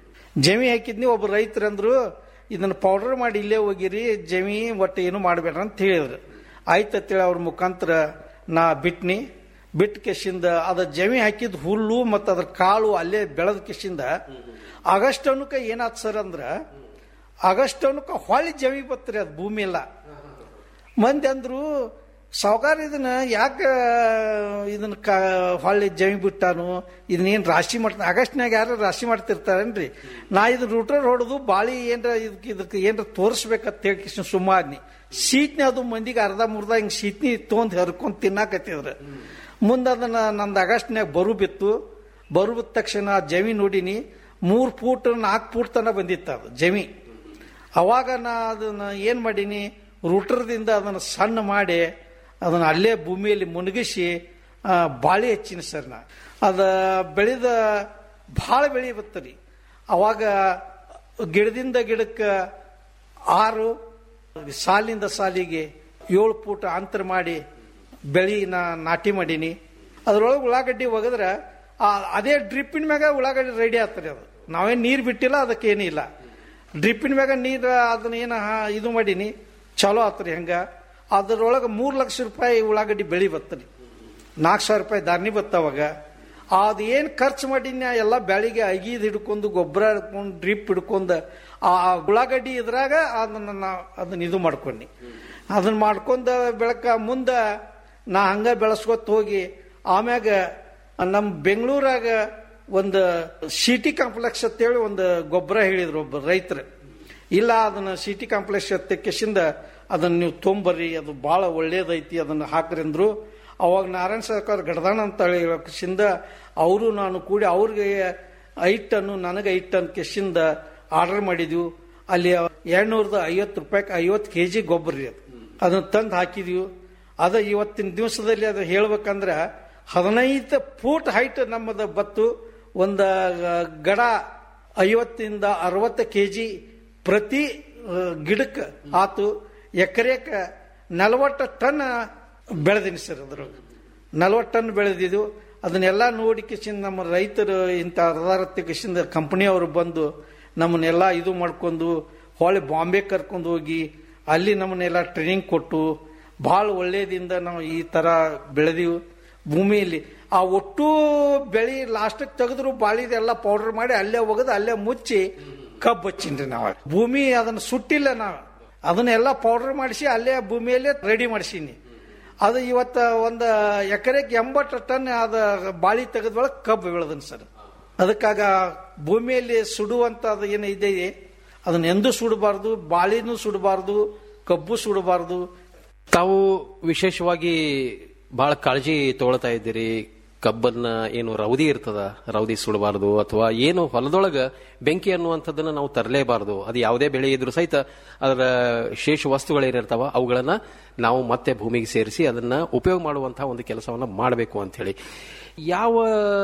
ಜಮಿ ಹಾಕಿದ್ನಿ ಒಬ್ಬ ರೈತರಂದ್ರು ಇದನ್ನ ಪೌಡರ್ ಮಾಡಿ ಇಲ್ಲೇ ಹೋಗಿರಿ ಜಮಿ ಒಟ್ಟು ಏನು ಮಾಡಬೇಡ್ರ ಅಂತ ಹೇಳಿದ್ರು ಆಯ್ತು ಅಂತೇಳಿ ಅವ್ರ ಮುಖಾಂತರ ನಾ ಬಿಟ್ನಿ ಬಿಟ್ಟ ಕೆಶಿಂದ ಅದ ಜಮಿ ಹಾಕಿದ ಹುಲ್ಲು ಮತ್ತು ಅದ್ರ ಕಾಳು ಅಲ್ಲೇ ಬೆಳೆದ ಕೆಶಿಂದ ಆಗಸ್ಟ್ ಅನ್ನಕ ಏನಾತ್ ಸರ್ ಅಂದ್ರ ಆಗಸ್ಟ್ ಅನ್ನಕ ಹೊಳ್ಳಿ ಜಮಿ ಬತ್ರಿ ಅದು ಭೂಮಿ ಎಲ್ಲ ಮಂದಿ ಅಂದ್ರು ಸಾವುಕಾರ ಇದನ್ನ ಯಾಕೆ ಇದನ್ನ ಕ ಹೊಳ್ಳಿ ಜಮಿ ಬಿಟ್ಟಾನು ಇದನ್ನೇನು ರಾಶಿ ಮಾಡ್ತಾನೆ ಆಗಸ್ಟ್ನಾಗ ಯಾರು ರಾಶಿ ಮಾಡ್ತಿರ್ತಾರೇನ್ರಿ ನಾ ಇದು ರೂಟರ್ ಹೊಡೆದು ಬಾಳಿ ಏನ್ರ ಇದಕ್ಕೆ ಇದಕ್ಕೆ ಏನ್ರ ತೋರಿಸ್ಬೇಕಂತ ಹೇಳಿ ಕಿಶನ್ ಸುಮ್ಮಾದ್ನಿ ಶೀತ್ನಿ ಅದು ಮಂದಿಗೆ ಅರ್ಧ ಮುರ್ಧ ಹಿಂಗೆ ಶೀತ್ನಿ ತೊಗೊಂಡು ಹರ್ಕೊಂಡ್ ತಿನ್ನಾಕತ್ತಿದ್ರು ಮುಂದೆ ಅದನ್ನ ನಂದು ಆಗಸ್ಟ್ನ್ಯಾಗ ಬರು ಬಿತ್ತು ಬರು ಬಿದ್ದ ತಕ್ಷಣ ಆ ಜಮಿ ನೋಡಿನಿ ಮೂರು ಫೂಟ್ ನಾಲ್ಕು ಫೂಟ್ ತನಕ ಬಂದಿತ್ತು ಅದು ಜಮಿ ಅವಾಗ ನಾ ಅದನ್ನ ಏನ್ ಮಾಡೀನಿ ರೂಟರ್ದಿಂದ ಅದನ್ನು ಸಣ್ಣ ಮಾಡಿ ಅದನ್ನ ಅಲ್ಲೇ ಭೂಮಿಯಲ್ಲಿ ಮುನುಗಿಸಿ ಆ, ಬಾಳಿ ಹಚ್ಚಿನಿ ಸರ್ ನಾ ಅದ ಬೆಳೆದ ಭಾಳ ಬೆಳಿ ಬತ್ತರಿ ಅವಾಗ ಗಿಡದಿಂದ ಗಿಡಕ್ಕೆ ಆರು ಸಾಲಿಂದ ಸಾಲಿಗೆ ಏಳು ಫೂಟ್ ಅಂತರ ಮಾಡಿ ಬೆಳಿ ನಾ ನಾಟಿ ಮಾಡೀನಿ ಅದ್ರೊಳಗೆ ಉಳ್ಳಾಗಡ್ಡಿ ಒಗದ್ರ ಆ ಅದೇ ಡ್ರಿಪ್ಪಿನ ಮ್ಯಾಗ ಉಳ್ಳಾಗಡ್ಡಿ ರೆಡಿ ಆಗ್ತದೆ ಅದು ನಾವೇನು ನೀರು ಬಿಟ್ಟಿಲ್ಲ ಅದಕ್ಕೆ ಏನಿಲ್ಲ ಡ್ರಿಪ್ಪಿನ ಮ್ಯಾಗ ನೀರು ಅದನ್ನ ಏನ ಹಾ- ಇದು ಮಾಡೀನಿ ಚಲೋ ಆತ್ರಿ ಹಂಗ ಅದ್ರೊಳಗೆ ಮೂರು ಲಕ್ಷ ರೂಪಾಯಿ ಉಳ್ಳಾಗಡ್ಡಿ ಬೆಳಿ ಬತ್ತರಿ ನಾಲ್ಕು ಸಾವಿರ ರೂಪಾಯಿ ಧಾರಣಿ ಬತ್ತವಾಗ ಅದು ಏನು ಖರ್ಚು ಮಾಡಿನ ಎಲ್ಲ ಬೆಳಿಗ್ಗೆ ಅಗೀದ್ ಹಿಡ್ಕೊಂಡು ಗೊಬ್ಬರ ಹಿಡ್ಕೊಂಡು ಡ್ರಿಪ್ ಹಿಡ್ಕೊಂಡು ಆ ಉಳ್ಳಾಗಡ್ಡಿ ಇದ್ರಾಗ ಅದನ್ನ ನಾ ಅದನ್ನ ಇದು ಮಾಡ್ಕೊಂಡಿ ಅದನ್ನ ಮಾಡ್ಕೊಂಡ ಬೆಳಕ ಮುಂದೆ ನಾ ಹಂಗ ಬೆಳೆಸ್ಕೊತ ಹೋಗಿ ಆಮ್ಯಾಗ ನಮ್ಮ ಬೆಂಗಳೂರಾಗ ಒಂದು ಸಿಟಿ ಕಾಂಪ್ಲೆಕ್ಸ್ ಅಂತೇಳಿ ಒಂದು ಗೊಬ್ಬರ ಹೇಳಿದ್ರು ಒಬ್ಬ ರೈತರು ಇಲ್ಲ ಅದನ್ನ ಸಿಟಿ ಕಾಂಪ್ಲೆಕ್ಸ್ ತೆಕ್ಕೆಸಿಂದ ಅದನ್ನ ನೀವು ತೊಂಬರ್ರಿ ಅದು ಬಹಳ ಒಳ್ಳೇದೈತಿ ಅದನ್ನ ಹಾಕ್ರಿ ಅಂದ್ರು ಅವಾಗ ನಾರಾಯಣ ಸರ್ಕಾರ ಗಡದಾಣ ಅಂತ ಹೇಳಿಸಿಂದ ಅವರು ನಾನು ಕೂಡಿ ಅವ್ರಿಗೆ ಐದು ಟನ್ನು ನನಗೆ ಐದು ಟನ್ ಕೆಸಿಂದ ಆರ್ಡರ್ ಮಾಡಿದ್ವು ಅಲ್ಲಿ ಎರಡ್ನೂರದ ಐವತ್ತು ರೂಪಾಯಿ ಐವತ್ತು ಕೆ ಜಿ ಗೊಬ್ಬರ ರೀ ಅದು ಅದನ್ನ ತಂದು ಹಾಕಿದ್ವಿ ಅದ ಇವತ್ತಿನ ದಿವಸದಲ್ಲಿ ಅದು ಹೇಳ್ಬೇಕಂದ್ರ ಹದಿನೈದು ಫೂಟ್ ಹೈಟ್ ನಮ್ಮದು ಬತ್ತು ಒಂದು ಗಡ ಐವತ್ತಿಂದ ಅರವತ್ತು ಕೆ ಜಿ ಪ್ರತಿ ಗಿಡಕ್ಕೆ ಆತು ಎಕರೆಕ ನಲವತ್ತು ಟನ್ ಬೆಳೆದೀನಿ ಸರ್ ಅದ್ರೊಳಗೆ ನಲವತ್ತು ಟನ್ ಬೆಳೆದಿದ್ದು ಅದನ್ನೆಲ್ಲ ನೋಡಿ ಕಿಶಿಂದ ನಮ್ಮ ರೈತರು ಇಂಥ ಅರ್ಧಾರತ್ತಿ ಕಿಶಿಂದ ಕಂಪನಿಯವರು ಬಂದು ನಮ್ಮನ್ನೆಲ್ಲ ಇದು ಮಾಡ್ಕೊಂಡು ಹೊಳೆ ಬಾಂಬೆ ಕರ್ಕೊಂಡು ಹೋಗಿ ಅಲ್ಲಿ ನಮ್ಮನ್ನೆಲ್ಲ ಟ್ರೈನಿಂಗ್ ಕೊಟ್ಟು ಭಾಳ ಒಳ್ಳೇದಿಂದ ನಾವು ಈ ಥರ ಬೆಳೆದೀವಿ ಭೂಮಿಯಲ್ಲಿ ಆ ಒಟ್ಟು ಬೆಳೆ ಲಾಸ್ಟಿಗೆ ತೆಗೆದ್ರು ಬಾಳಿದೆಲ್ಲ ಪೌಡರ್ ಮಾಡಿ ಅಲ್ಲೇ ಒಗೆದು ಅಲ್ಲೇ ಮುಚ್ಚಿ ಕಬ್ಬು ಹಚ್ಚಿನ್ರಿ ನಾವು ಭೂಮಿ ಅದನ್ನ ಸುಟ್ಟಿಲ್ಲ ನಾವು ಅದನ್ನೆಲ್ಲ ಪೌಡರ್ ಮಾಡಿಸಿ ಅಲ್ಲೇ ಭೂಮಿಯಲ್ಲೇ ರೆಡಿ ಮಾಡಿಸೀನಿ ಅದು ಇವತ್ತ ಒಂದು ಎಕರೆಗೆ ಎಂಬತ್ತು ಟನ್ ಅದ ಬಾಳಿ ತೆಗೆದ್ರೊಳಗೆ ಕಬ್ಬು ಬೆಳೆದನ್ ಸರ್ ಅದಕ್ಕಾಗ ಭೂಮಿಯಲ್ಲಿ ಸುಡುವಂತದ್ದು ಏನು ಇದೆ ಅದನ್ನ ಎಂದೂ ಸುಡಬಾರ್ದು ಬಾಳಿನೂ ಸುಡಬಾರ್ದು ಕಬ್ಬು ಸುಡಬಾರ್ದು ತಾವು ವಿಶೇಷವಾಗಿ ಬಹಳ ಕಾಳಜಿ ತಗೊಳ್ತಾ ಇದ್ದೀರಿ ಕಬ್ಬನ್ನ ಏನು ರೌದಿ ಇರ್ತದ ರೌದಿ ಸುಡಬಾರದು ಅಥವಾ ಏನು ಹೊಲದೊಳಗ ಬೆಂಕಿ ಅನ್ನುವಂಥದ್ದನ್ನ ನಾವು ತರಲೇಬಾರದು ಅದು ಯಾವುದೇ ಬೆಳೆ ಇದ್ರೂ ಸಹಿತ ಅದರ ಶೇಷ ವಸ್ತುಗಳೇನಿರ್ತಾವ ಅವುಗಳನ್ನ ನಾವು ಮತ್ತೆ ಭೂಮಿಗೆ ಸೇರಿಸಿ ಅದನ್ನ ಉಪಯೋಗ ಮಾಡುವಂತಹ ಒಂದು ಕೆಲಸವನ್ನ ಮಾಡಬೇಕು ಅಂತ ಹೇಳಿ ಯಾವ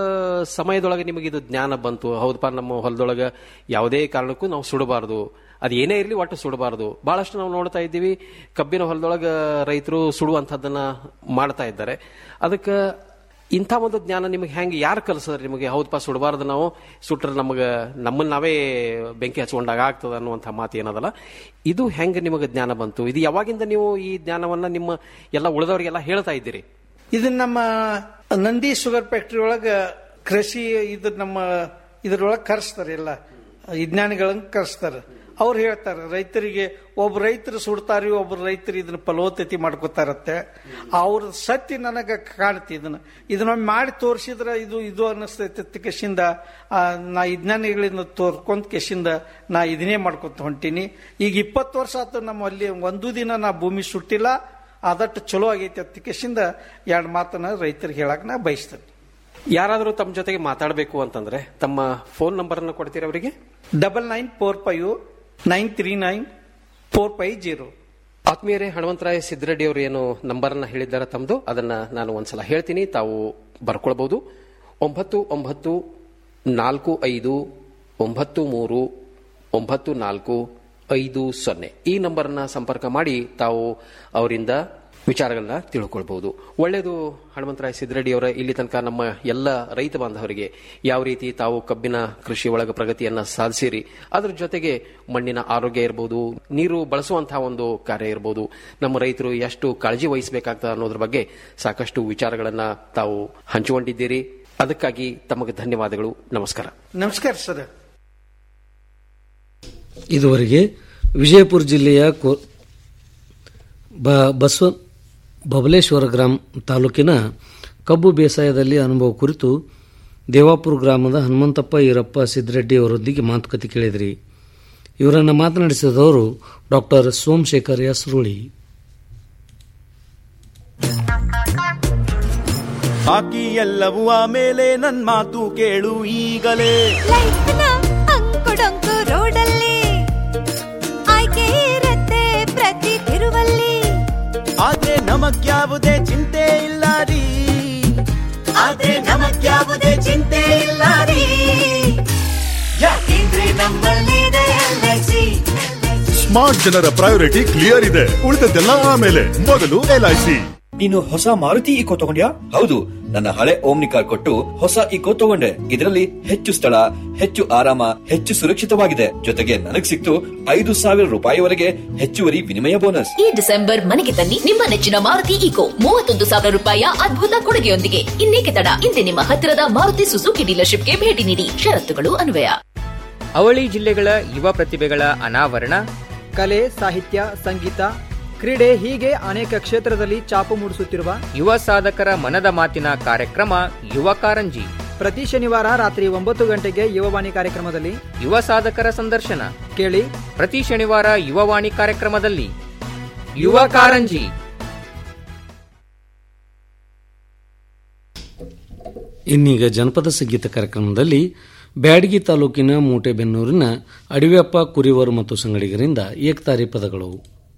ಸಮಯದೊಳಗೆ ನಿಮಗೆ ಇದು ಜ್ಞಾನ ಬಂತು ಹೌದಪ್ಪ ನಮ್ಮ ಹೊಲದೊಳಗ ಯಾವುದೇ ಕಾರಣಕ್ಕೂ ನಾವು ಸುಡಬಾರದು ಅದು ಏನೇ ಇರಲಿ ಒಟ್ಟು ಸುಡಬಾರದು ಬಹಳಷ್ಟು ನಾವು ನೋಡ್ತಾ ಇದ್ದೀವಿ ಕಬ್ಬಿನ ಹೊಲದೊಳಗ ರೈತರು ಸುಡುವಂಥದ್ದನ್ನ ಮಾಡ್ತಾ ಇದ್ದಾರೆ ಅದಕ್ಕೆ ಇಂಥ ಒಂದು ಜ್ಞಾನ ನಿಮಗೆ ಹೆಂಗೆ ಯಾರು ಕಲಿಸಿದ್ರೆ ನಿಮಗೆ ಹೌದಪ್ಪ ಸುಡಬಾರ್ದು ನಾವು ಸುಟ್ರೆ ನಮಗೆ ನಮ್ಮನ್ನ ನಾವೇ ಬೆಂಕಿ ಹಚ್ಕೊಂಡಾಗ ಆಗ್ತದ ಅನ್ನುವಂಥ ಮಾತು ಏನದಲ್ಲ ಇದು ಹೆಂಗೆ ನಿಮಗೆ ಜ್ಞಾನ ಬಂತು ಇದು ಯಾವಾಗಿಂದ ನೀವು ಈ ಜ್ಞಾನವನ್ನ ನಿಮ್ಮ ಎಲ್ಲ ಉಳಿದವರಿಗೆಲ್ಲ ಹೇಳ್ತಾ ಇದ್ದೀರಿ ಇದನ್ನ ನಮ್ಮ ನಂದಿ ಶುಗರ್ ಫ್ಯಾಕ್ಟ್ರಿ ಒಳಗ ಕೃಷಿ ಇದು ನಮ್ಮ ಇದ್ರೊಳಗೆ ಕರೆಸ್ತಾರೆ ಎಲ್ಲ ವಿಜ್ಞಾನಿಗಳನ್ನ ಕರೆಸ್ತಾರೆ ಅವ್ರು ಹೇಳ್ತಾರೆ ರೈತರಿಗೆ ಒಬ್ಬ ರೈತರು ಸುಡ್ತಾರಿ ಒಬ್ಬ ರೈತರು ಇದನ್ನ ಫಲವತ್ತತೆ ಮಾಡ್ಕೋತಾರತ್ತೆ ಅವ್ರ ಸತ್ಯ ನನಗೆ ಕಾಣ್ತಿ ಇದನ್ನ ಇದನ್ನೊಮ್ಮೆ ಮಾಡಿ ತೋರಿಸಿದ್ರೆ ಇದು ಇದು ಅನ್ನಿಸ್ತೈತೆ ಕೆಶಿಂದ ನಾ ವಿಜ್ಞಾನಿಗಳಿಂದ ತೋರ್ಕೊಂತ ಕೆಶಿಂದ ನಾ ಇದನ್ನೇ ಮಾಡ್ಕೊತ ಹೊಂಟೀನಿ ಈಗ ಇಪ್ಪತ್ತು ವರ್ಷ ಆತು ನಮ್ಮ ಅಲ್ಲಿ ಒಂದು ದಿನ ನಾ ಭೂಮಿ ಸುಟ್ಟಿಲ್ಲ ಅದಟ್ಟು ಚಲೋ ಆಗೈತಿ ಅತ್ತ ಕೆಶಿಂದ ಎರಡು ಮಾತನ್ನ ರೈತರಿಗೆ ಹೇಳಕ್ ನಾ ಬಯಸ್ತೇನೆ ಯಾರಾದರೂ ತಮ್ಮ ಜೊತೆಗೆ ಮಾತಾಡಬೇಕು ಅಂತಂದ್ರೆ ತಮ್ಮ ಫೋನ್ ನಂಬರ್ ಅನ್ನು ಕೊಡ್ತೀರಾ ಅವರಿಗೆ double nine four five nine three nine four five zero ಆತ್ಮೀಯರೇ ಹನುಮಂತರಾಯ ಸಿದ್ದರೆಡ್ಡಿ ಅವರು ಏನು ನಂಬರ್ ಅನ್ನ ಹೇಳಿದ್ದಾರೆ ತಮ್ಮದು ಅದನ್ನ ನಾನು ಒಂದ್ಸಲ ಹೇಳ್ತೀನಿ ತಾವು ಬರ್ಕೊಳ್ಬಹುದು ಒಂಬತ್ತು ಒಂಬತ್ತು ನಾಲ್ಕು ಐದು ಒಂಬತ್ತು ಮೂರು ಒಂಬತ್ತು ನಾಲ್ಕು ಐದು ಸೊನ್ನೆ ಈ ನಂಬರ್ನ ಸಂಪರ್ಕ ಮಾಡಿ ತಾವು ಅವರಿಂದ ವಿಚಾರಗಳನ್ನ ತಿಳ್ಕೊಳ್ಬಹುದು ಒಳ್ಳೆಯದು ಹನುಮಂತರಾಯ ಸಿದ್ದರೆಡ್ಡಿ ಅವರ ಇಲ್ಲಿ ತನಕ ನಮ್ಮ ಎಲ್ಲ ರೈತ ಬಾಂಧವರಿಗೆ ಯಾವ ರೀತಿ ತಾವು ಕಬ್ಬಿನ ಕೃಷಿ ಒಳಗ ಪ್ರಗತಿಯನ್ನ ಸಾಧಿಸಿರಿ ಅದರ ಜೊತೆಗೆ ಮಣ್ಣಿನ ಆರೋಗ್ಯ ಇರಬಹುದು ನೀರು ಬಳಸುವಂತಹ ಒಂದು ಕಾರ್ಯ ಇರಬಹುದು ನಮ್ಮ ರೈತರು ಎಷ್ಟು ಕಾಳಜಿ ವಹಿಸಬೇಕಾಗ್ತದೆ ಅನ್ನೋದ್ರ ಬಗ್ಗೆ ಸಾಕಷ್ಟು ವಿಚಾರಗಳನ್ನ ತಾವು ಹಂಚಿಕೊಂಡಿದ್ದೀರಿ ಅದಕ್ಕಾಗಿ ತಮಗೆ ಧನ್ಯವಾದಗಳು ನಮಸ್ಕಾರ ನಮಸ್ಕಾರ ಸರ್ ಇದುವರೆಗೆ ವಿಜಯಪುರ ಜಿಲ್ಲೆಯ ಕೋ- ಬ- ಬಸವ ಬಬಲೇಶ್ವರ ಗ್ರಾಮ ತಾಲೂಕಿನ ಕಬ್ಬು ಬೇಸಾಯದಲ್ಲಿ ಅನುಭವ ಕುರಿತು ದೇವಾಪುರ ಗ್ರಾಮದ ಹನುಮಂತಪ್ಪ ಈರಪ್ಪ ಸಿದ್ದರೆಡ್ಡಿ ಅವರೊಂದಿಗೆ ಮಾತುಕತೆ ಕೇಳಿದ್ರಿ ಇವರನ್ನು ಮಾತನಾಡಿಸಿದವರು ಡಾಕ್ಟರ್ ಸೋಮಶೇಖರ್ ಎಸ್ ರೂಳಿ ಬಾಕಿ ಎಲ್ಲವೂ ಆಮೇಲೆ ನನ್ ಮಾತು ಕೇಳು ಈಗಲೇ ಲೈಫ್ನ ಅಂಕುಡೊಂಕು ರೋಡಲ್ಲಿ ಆಯ್ಕೆ ಇರತ್ತೆ ಪ್ರತಿ ತಿರುವಲ್ಲಿ ಆದ್ರೆ ನಮಗ್ಯಾವುದೇ ಚಿಂತೆ ಇಲ್ಲ ರೀ ಆದ್ರೆ ನಮಗ್ಯಾವುದೇ ಚಿಂತೆ ಇಲ್ಲ ರೀ ಯಾಕೆಂದ್ರೆ ನಮ್ಮಲ್ಲಿದೆ LIC. ಸ್ಮಾರ್ಟ್ ಜನರ ಪ್ರಯಾರಿಟಿ ಕ್ಲಿಯರ್ ಇದೆ ಉಳಿದದ್ದೆಲ್ಲ ಆಮೇಲೆ ಮೊದಲು ಎಲ್ಐಸಿ ನೀನು ಹೊಸ ಮಾರುತಿ ಇಕೋ ತಗೊಂಡ್ಯಾ ಹೌದು ನನ್ನ ಹಳೆ ಓಮ್ನಿ ಕಾರ್ ಕೊಟ್ಟು ಹೊಸ ಇಕೋ ತಗೊಂಡೆ ಇದರಲ್ಲಿ ಹೆಚ್ಚು ಸ್ಥಳ ಹೆಚ್ಚು ಆರಾಮ ಹೆಚ್ಚು ಸುರಕ್ಷಿತವಾಗಿದೆ ಜೊತೆಗೆ ನನಗ್ ಸಿಕ್ತು ಐದು ಸಾವಿರ ರೂಪಾಯಿವರೆಗೆ ಹೆಚ್ಚುವರಿ ವಿನಿಮಯ ಬೋನಸ್ ಈ ಡಿಸೆಂಬರ್ ಮನೆಗೆ ತನ್ನಿ ನಿಮ್ಮ ನೆಚ್ಚಿನ ಮಾರುತಿ ಈಕೋ ಮೂವತ್ತೊಂದು ಸಾವಿರ ರೂಪಾಯಿಯ ಅದ್ಭುತ ಕೊಡುಗೆಯೊಂದಿಗೆ ಇನ್ನೇಕೆ ತಡ ಇಂದೇ ನಿಮ್ಮ ಹತ್ತಿರದ ಮಾರುತಿ ಸುಜುಕಿ ಡೀಲರ್ಶಿಪ್ಗೆ ಭೇಟಿ ನೀಡಿ ಷರತ್ತುಗಳು ಅನ್ವಯ ಅವಳಿ ಜಿಲ್ಲೆಗಳ ಯುವ ಪ್ರತಿಭೆಗಳ ಅನಾವರಣ ಕಲೆ ಸಾಹಿತ್ಯ ಸಂಗೀತ ಕ್ರೀಡೆ ಹೀಗೆ ಅನೇಕ ಕ್ಷೇತ್ರದಲ್ಲಿ ಚಾಪು ಮೂಡಿಸುತ್ತಿರುವ ಯುವ ಸಾಧಕರ ಮನದ ಮಾತಿನ ಕಾರ್ಯಕ್ರಮ ಯುವ ಕಾರಂಜಿ ಪ್ರತಿ ಶನಿವಾರ ರಾತ್ರಿ ಒಂಬತ್ತು ಗಂಟೆಗೆ ಯುವವಾಣಿ ಕಾರ್ಯಕ್ರಮದಲ್ಲಿ ಯುವ ಸಾಧಕರ ಸಂದರ್ಶನ ಕೇಳಿ ಪ್ರತಿ ಶನಿವಾರ ಯುವವಾಣಿ ಕಾರ್ಯಕ್ರಮದಲ್ಲಿ ಯುವ ಕಾರಂಜಿ ಇನ್ನೀಗ ಜನಪದ ಸಂಗೀತ ಕಾರ್ಯಕ್ರಮದಲ್ಲಿ ಬ್ಯಾಡಗಿ ತಾಲೂಕಿನ ಮೂಟೆಬೆನ್ನೂರಿನ ಅಡಿವೆಪ್ಪ ಕುರಿವರು ಮತ್ತು ಸಂಗಡಿಗರಿಂದ ಏಕತಾರಿ ಪದಗಳು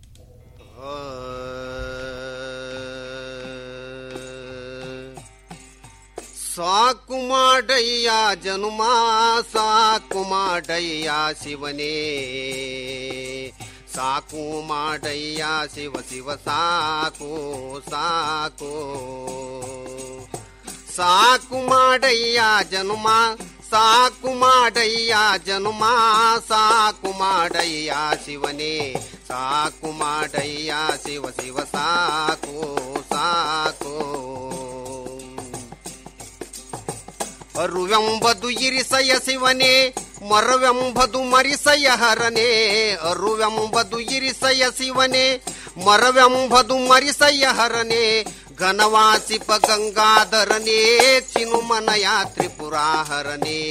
ಸಾಕು ಮಾಡಯ್ಯ ಜನುಮ ಸಾಕು ಮಾಡಯ್ಯ ಶಿವನೇ ಸಾಕು ಮಾಡಯ್ಯ ಶಿವ ಶಿವ ಸಾಕು ಸಾಕು ಸಾಕು ಮಾಡಯ್ಯ ಜನುಮ ಸಾಕು ಮಾಡಯ್ಯ ಜನುಮ ಸಾಕು ಮಾಡಯ್ಯ ಶಿವನೇ ಸಾಕು ಮಾಡಯ್ಯ ಶಿವ ಶಿವ ಸಾಕು ಸಾಕು ಅರುವೆಂಬದು ಇರಿಸಯ ಶಿವನೇ ಮರವೆಂಬದು ಮರಿಸಯ ಹರನೇ ಅರುವೆಂಬದು ಇರಿಸಯ ಶಿವನೇ ಮರವೆಂಬದು ಮರಿಸಯ ಹರನೇ ಘನವಾಸಿಪ ಗಂಗಾಧರನೇ ಚಿನುಮನಯ ತ್ರಿಪುರಾಹರನೇ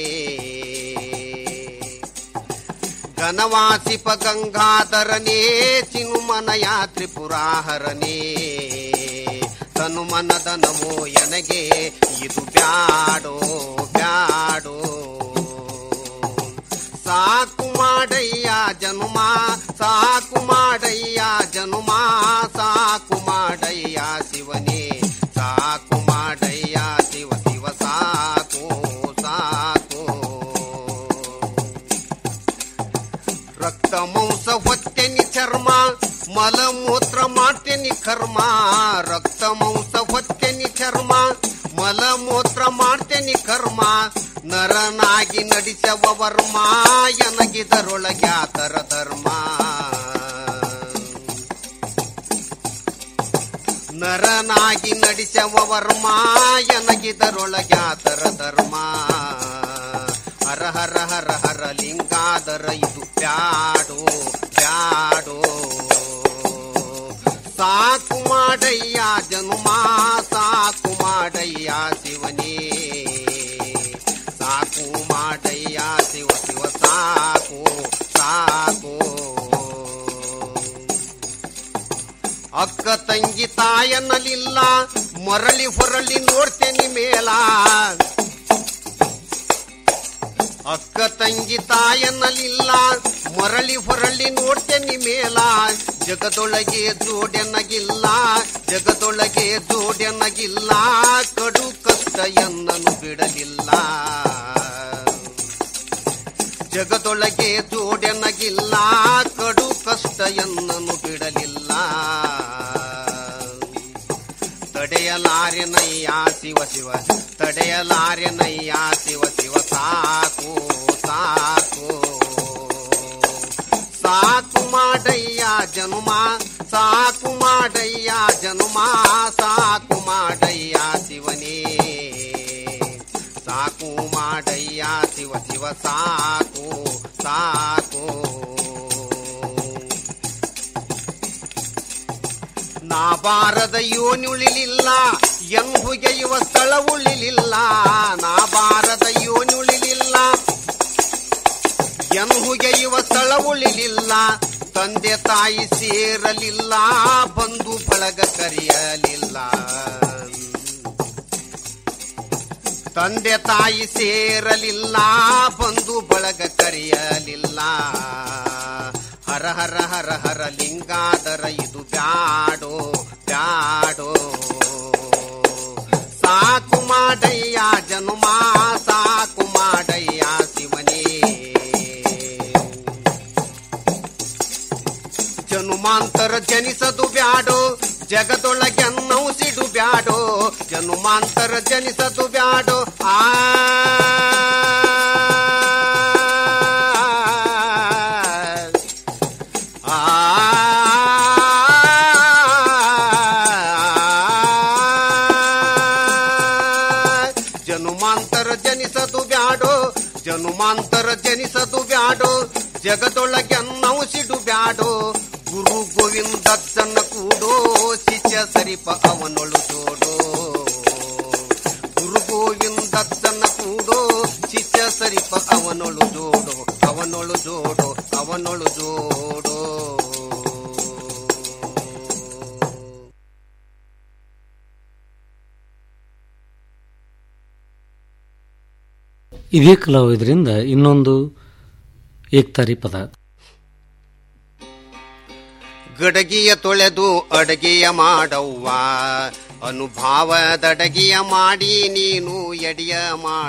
ಘನವಾಸಿಪ ಗಂಗಾಧರನೇ ಚಿನುಮನಯ ತ್ರಿಪುರಾಹರನೇ ತನು ಮನದ ನಮೋ ಎನಗೆ ಇದು ಬ್ಯಾಡೋ ಬ್ಯಾಡೋ ಸಾಕು ಮಾಡಯ್ಯ ಜನುಮ ಸಾಕು ಮಾಡಯ್ಯ ಜನುಮ ಸಾಕು ಮಾಡಯ್ಯ ಶಿವನೇ ಸಾಕು ಮಾಡಯ್ಯ ಶಿವ ಶಿವ ಸಾಕು ಸಾಕು ರಕ್ತ ಮಾಂಸ ಹೊತ್ತೆನಿ ಚರ್ಮ ಮಲಮೂತ್ರ ಮಾಡ್ತೇನಿ ಕರ್ಮ ರಕ್ತ ಮಾಂಸ ಹೊತ್ತೆನಿ ಚರ್ಮ ಮಲಮೂತ್ರ ಮಾಡ್ತೇನಿ ಕರ್ಮ ನರನಾಗಿ ನಡೆಸವ ವರ್ಮ ಎನಗಿದರೊಳಗ್ಯಾತರ ಧರ್ಮ ನರನಾಗಿ ನಡೆಸವ ವರ್ಮ ಎನಗಿದರೊಳಗ್ಯಾತರ ಧರ್ಮ ಹರ ಹರ ಹರ ಹರ ಲಿಂಗಾದರ ಇದು ಬ್ಯಾಡೋ ಬ್ಯಾಡೋ ಸಾಕು ಮಾಡಯ್ಯ ಜನುಮ ಸಾಕು ಮಾಡಯ್ಯ ಶಿವನೇ ಸಾಕು ಮಾಡಯ್ಯ ಶಿವ ಶಿವ ಸಾಕು ಸಾಕು ಅಕ್ಕ ತಂಗಿ ತಾಯನ್ನಲಿಲ್ಲ ಮರಳಿ ಹೊರಳಿ ನೋಡ್ತೇನಿ ಮೇಲ ಅಕ್ಕ ತಂಗಿ ತಾಯನ್ನಲಿಲ್ಲ ಮರಳಿ ಹೊರಳಿ ನೋಡ್ತೇನಿ ಮೇಲ ಜಗದೊಳಗೆ ಜೋಡೆನಗಿಲ್ಲ ಜಗದೊಳಗೆ ಜೋಡೆನಗಿಲ್ಲ ಕಡು ಕಷ್ಟ ಎನ್ನನು ಬಿಡಲಿಲ್ಲ ಜಗದೊಳಗೆ ಜೋಡೆನಗಿಲ್ಲ ಕಡು ಕಷ್ಟ ಎನ್ನನು ಬಿಡಲಿಲ್ಲ ತಡೆಯಲಾರೆನಯ್ಯ ಶಿವ ಶಿವ ತಡೆಯಲಾರೆನಯ್ಯ ಶಿವ ಶಿವ ಸಾಕು ಸಾಕು ಸಾಕು ಮಾಡಯ್ಯ ಜನುಮ ಸಾಕು ಮಾಡಯ್ಯ ಜನುಮ ಸಾಕು ಮಾಡಯ್ಯ ಶಿವನೇ ಸಾಕು ಮಾಡಯ್ಯ ಶಿವ ಶಿವ ಸಾಕು ಸಾಕು ನಾ ಬಾರದ ಯೋನುಳಿಲಿಲ್ಲ ಎಂಬುಗೆಯುವ ಸ್ಥಳ ಉಳಿಲಿಲ್ಲ ನಾ ಬಾರದ ಯೋನುಳಿಲಿಲ್ಲ ಎನ್ಹುಗೆಯುವ ಸ್ಥಳ ಉಳಿಲಿಲ್ಲ ತಂದೆ ತಾಯಿ ಸೇರಲಿಲ್ಲ ಬಂಧು ಬಳಗ ಕರೆಯಲಿಲ್ಲ ತಂದೆ ತಾಯಿ ಸೇರಲಿಲ್ಲ ಬಂಧು ಬಳಗ ಕರೆಯಲಿಲ್ಲ ಹರ ಹರ ಹರ ಹರ ಲಿಂಗಾದರ ಇದು ಬ್ಯಾಡೋ ಬ್ಯಾಡೋ ಸಾಕು ಮಾಡಯ್ಯ ಜನುಮ ಸಾಕು ಮಾಡಯ್ಯ ಶಿವನೇ ಜನುಮಾಂತರ ಜನಿಸದು ಬ್ಯಾಡೋ ಜಗದೊಳಗೆ ಅನ್ನೌಸಿಡು ಬ್ಯಾಡೋ ಜನುಮಾಂತರ ಜನಿಸದು ಬ್ಯಾಡೋ ಆ ಜನುಮಾಂತರ ಜನಿಸದು ಬ್ಯಾಡೋ ಜನುಮಾಂತರ ಜನಿಸದು ಬ್ಯಾಡೋ ಜಗದೊಳಗೆ ಅನ್ನೌಸಿಡು ಬ್ಯಾಡೋ ಗುರು ಗೋವಿಂದಜ್ಜನ ಕೂಡೋ ಶಿಷ್ಯ ಸರಿಪ ಅವನೊಳು ಜೋಡೋ ಗುರು ಗೋವಿಂದದ್ದನ್ನ ಕೂಡೋ ಶಿಷ್ಯ ಸರಿಪ ಅವನೊಳು ಜೋಡೋ ಅವನೊಳು ಜೋಡೋ ಅವನೊಳು ಜೋಡೋ ಇದೇ ಕಲಾವಿದರಿಂದ ಇನ್ನೊಂದು ಏಕ್ತಾರಿ ಪದ ಗಡಗಿಯ ತೊಳೆದು ಅಡಗೆಯ ಮಾಡವ್ವ ಅನುಭಾವದಡಗಿಯ ಮಾಡಿ ನೀನು ಎಡಿಯ ಮಾಡ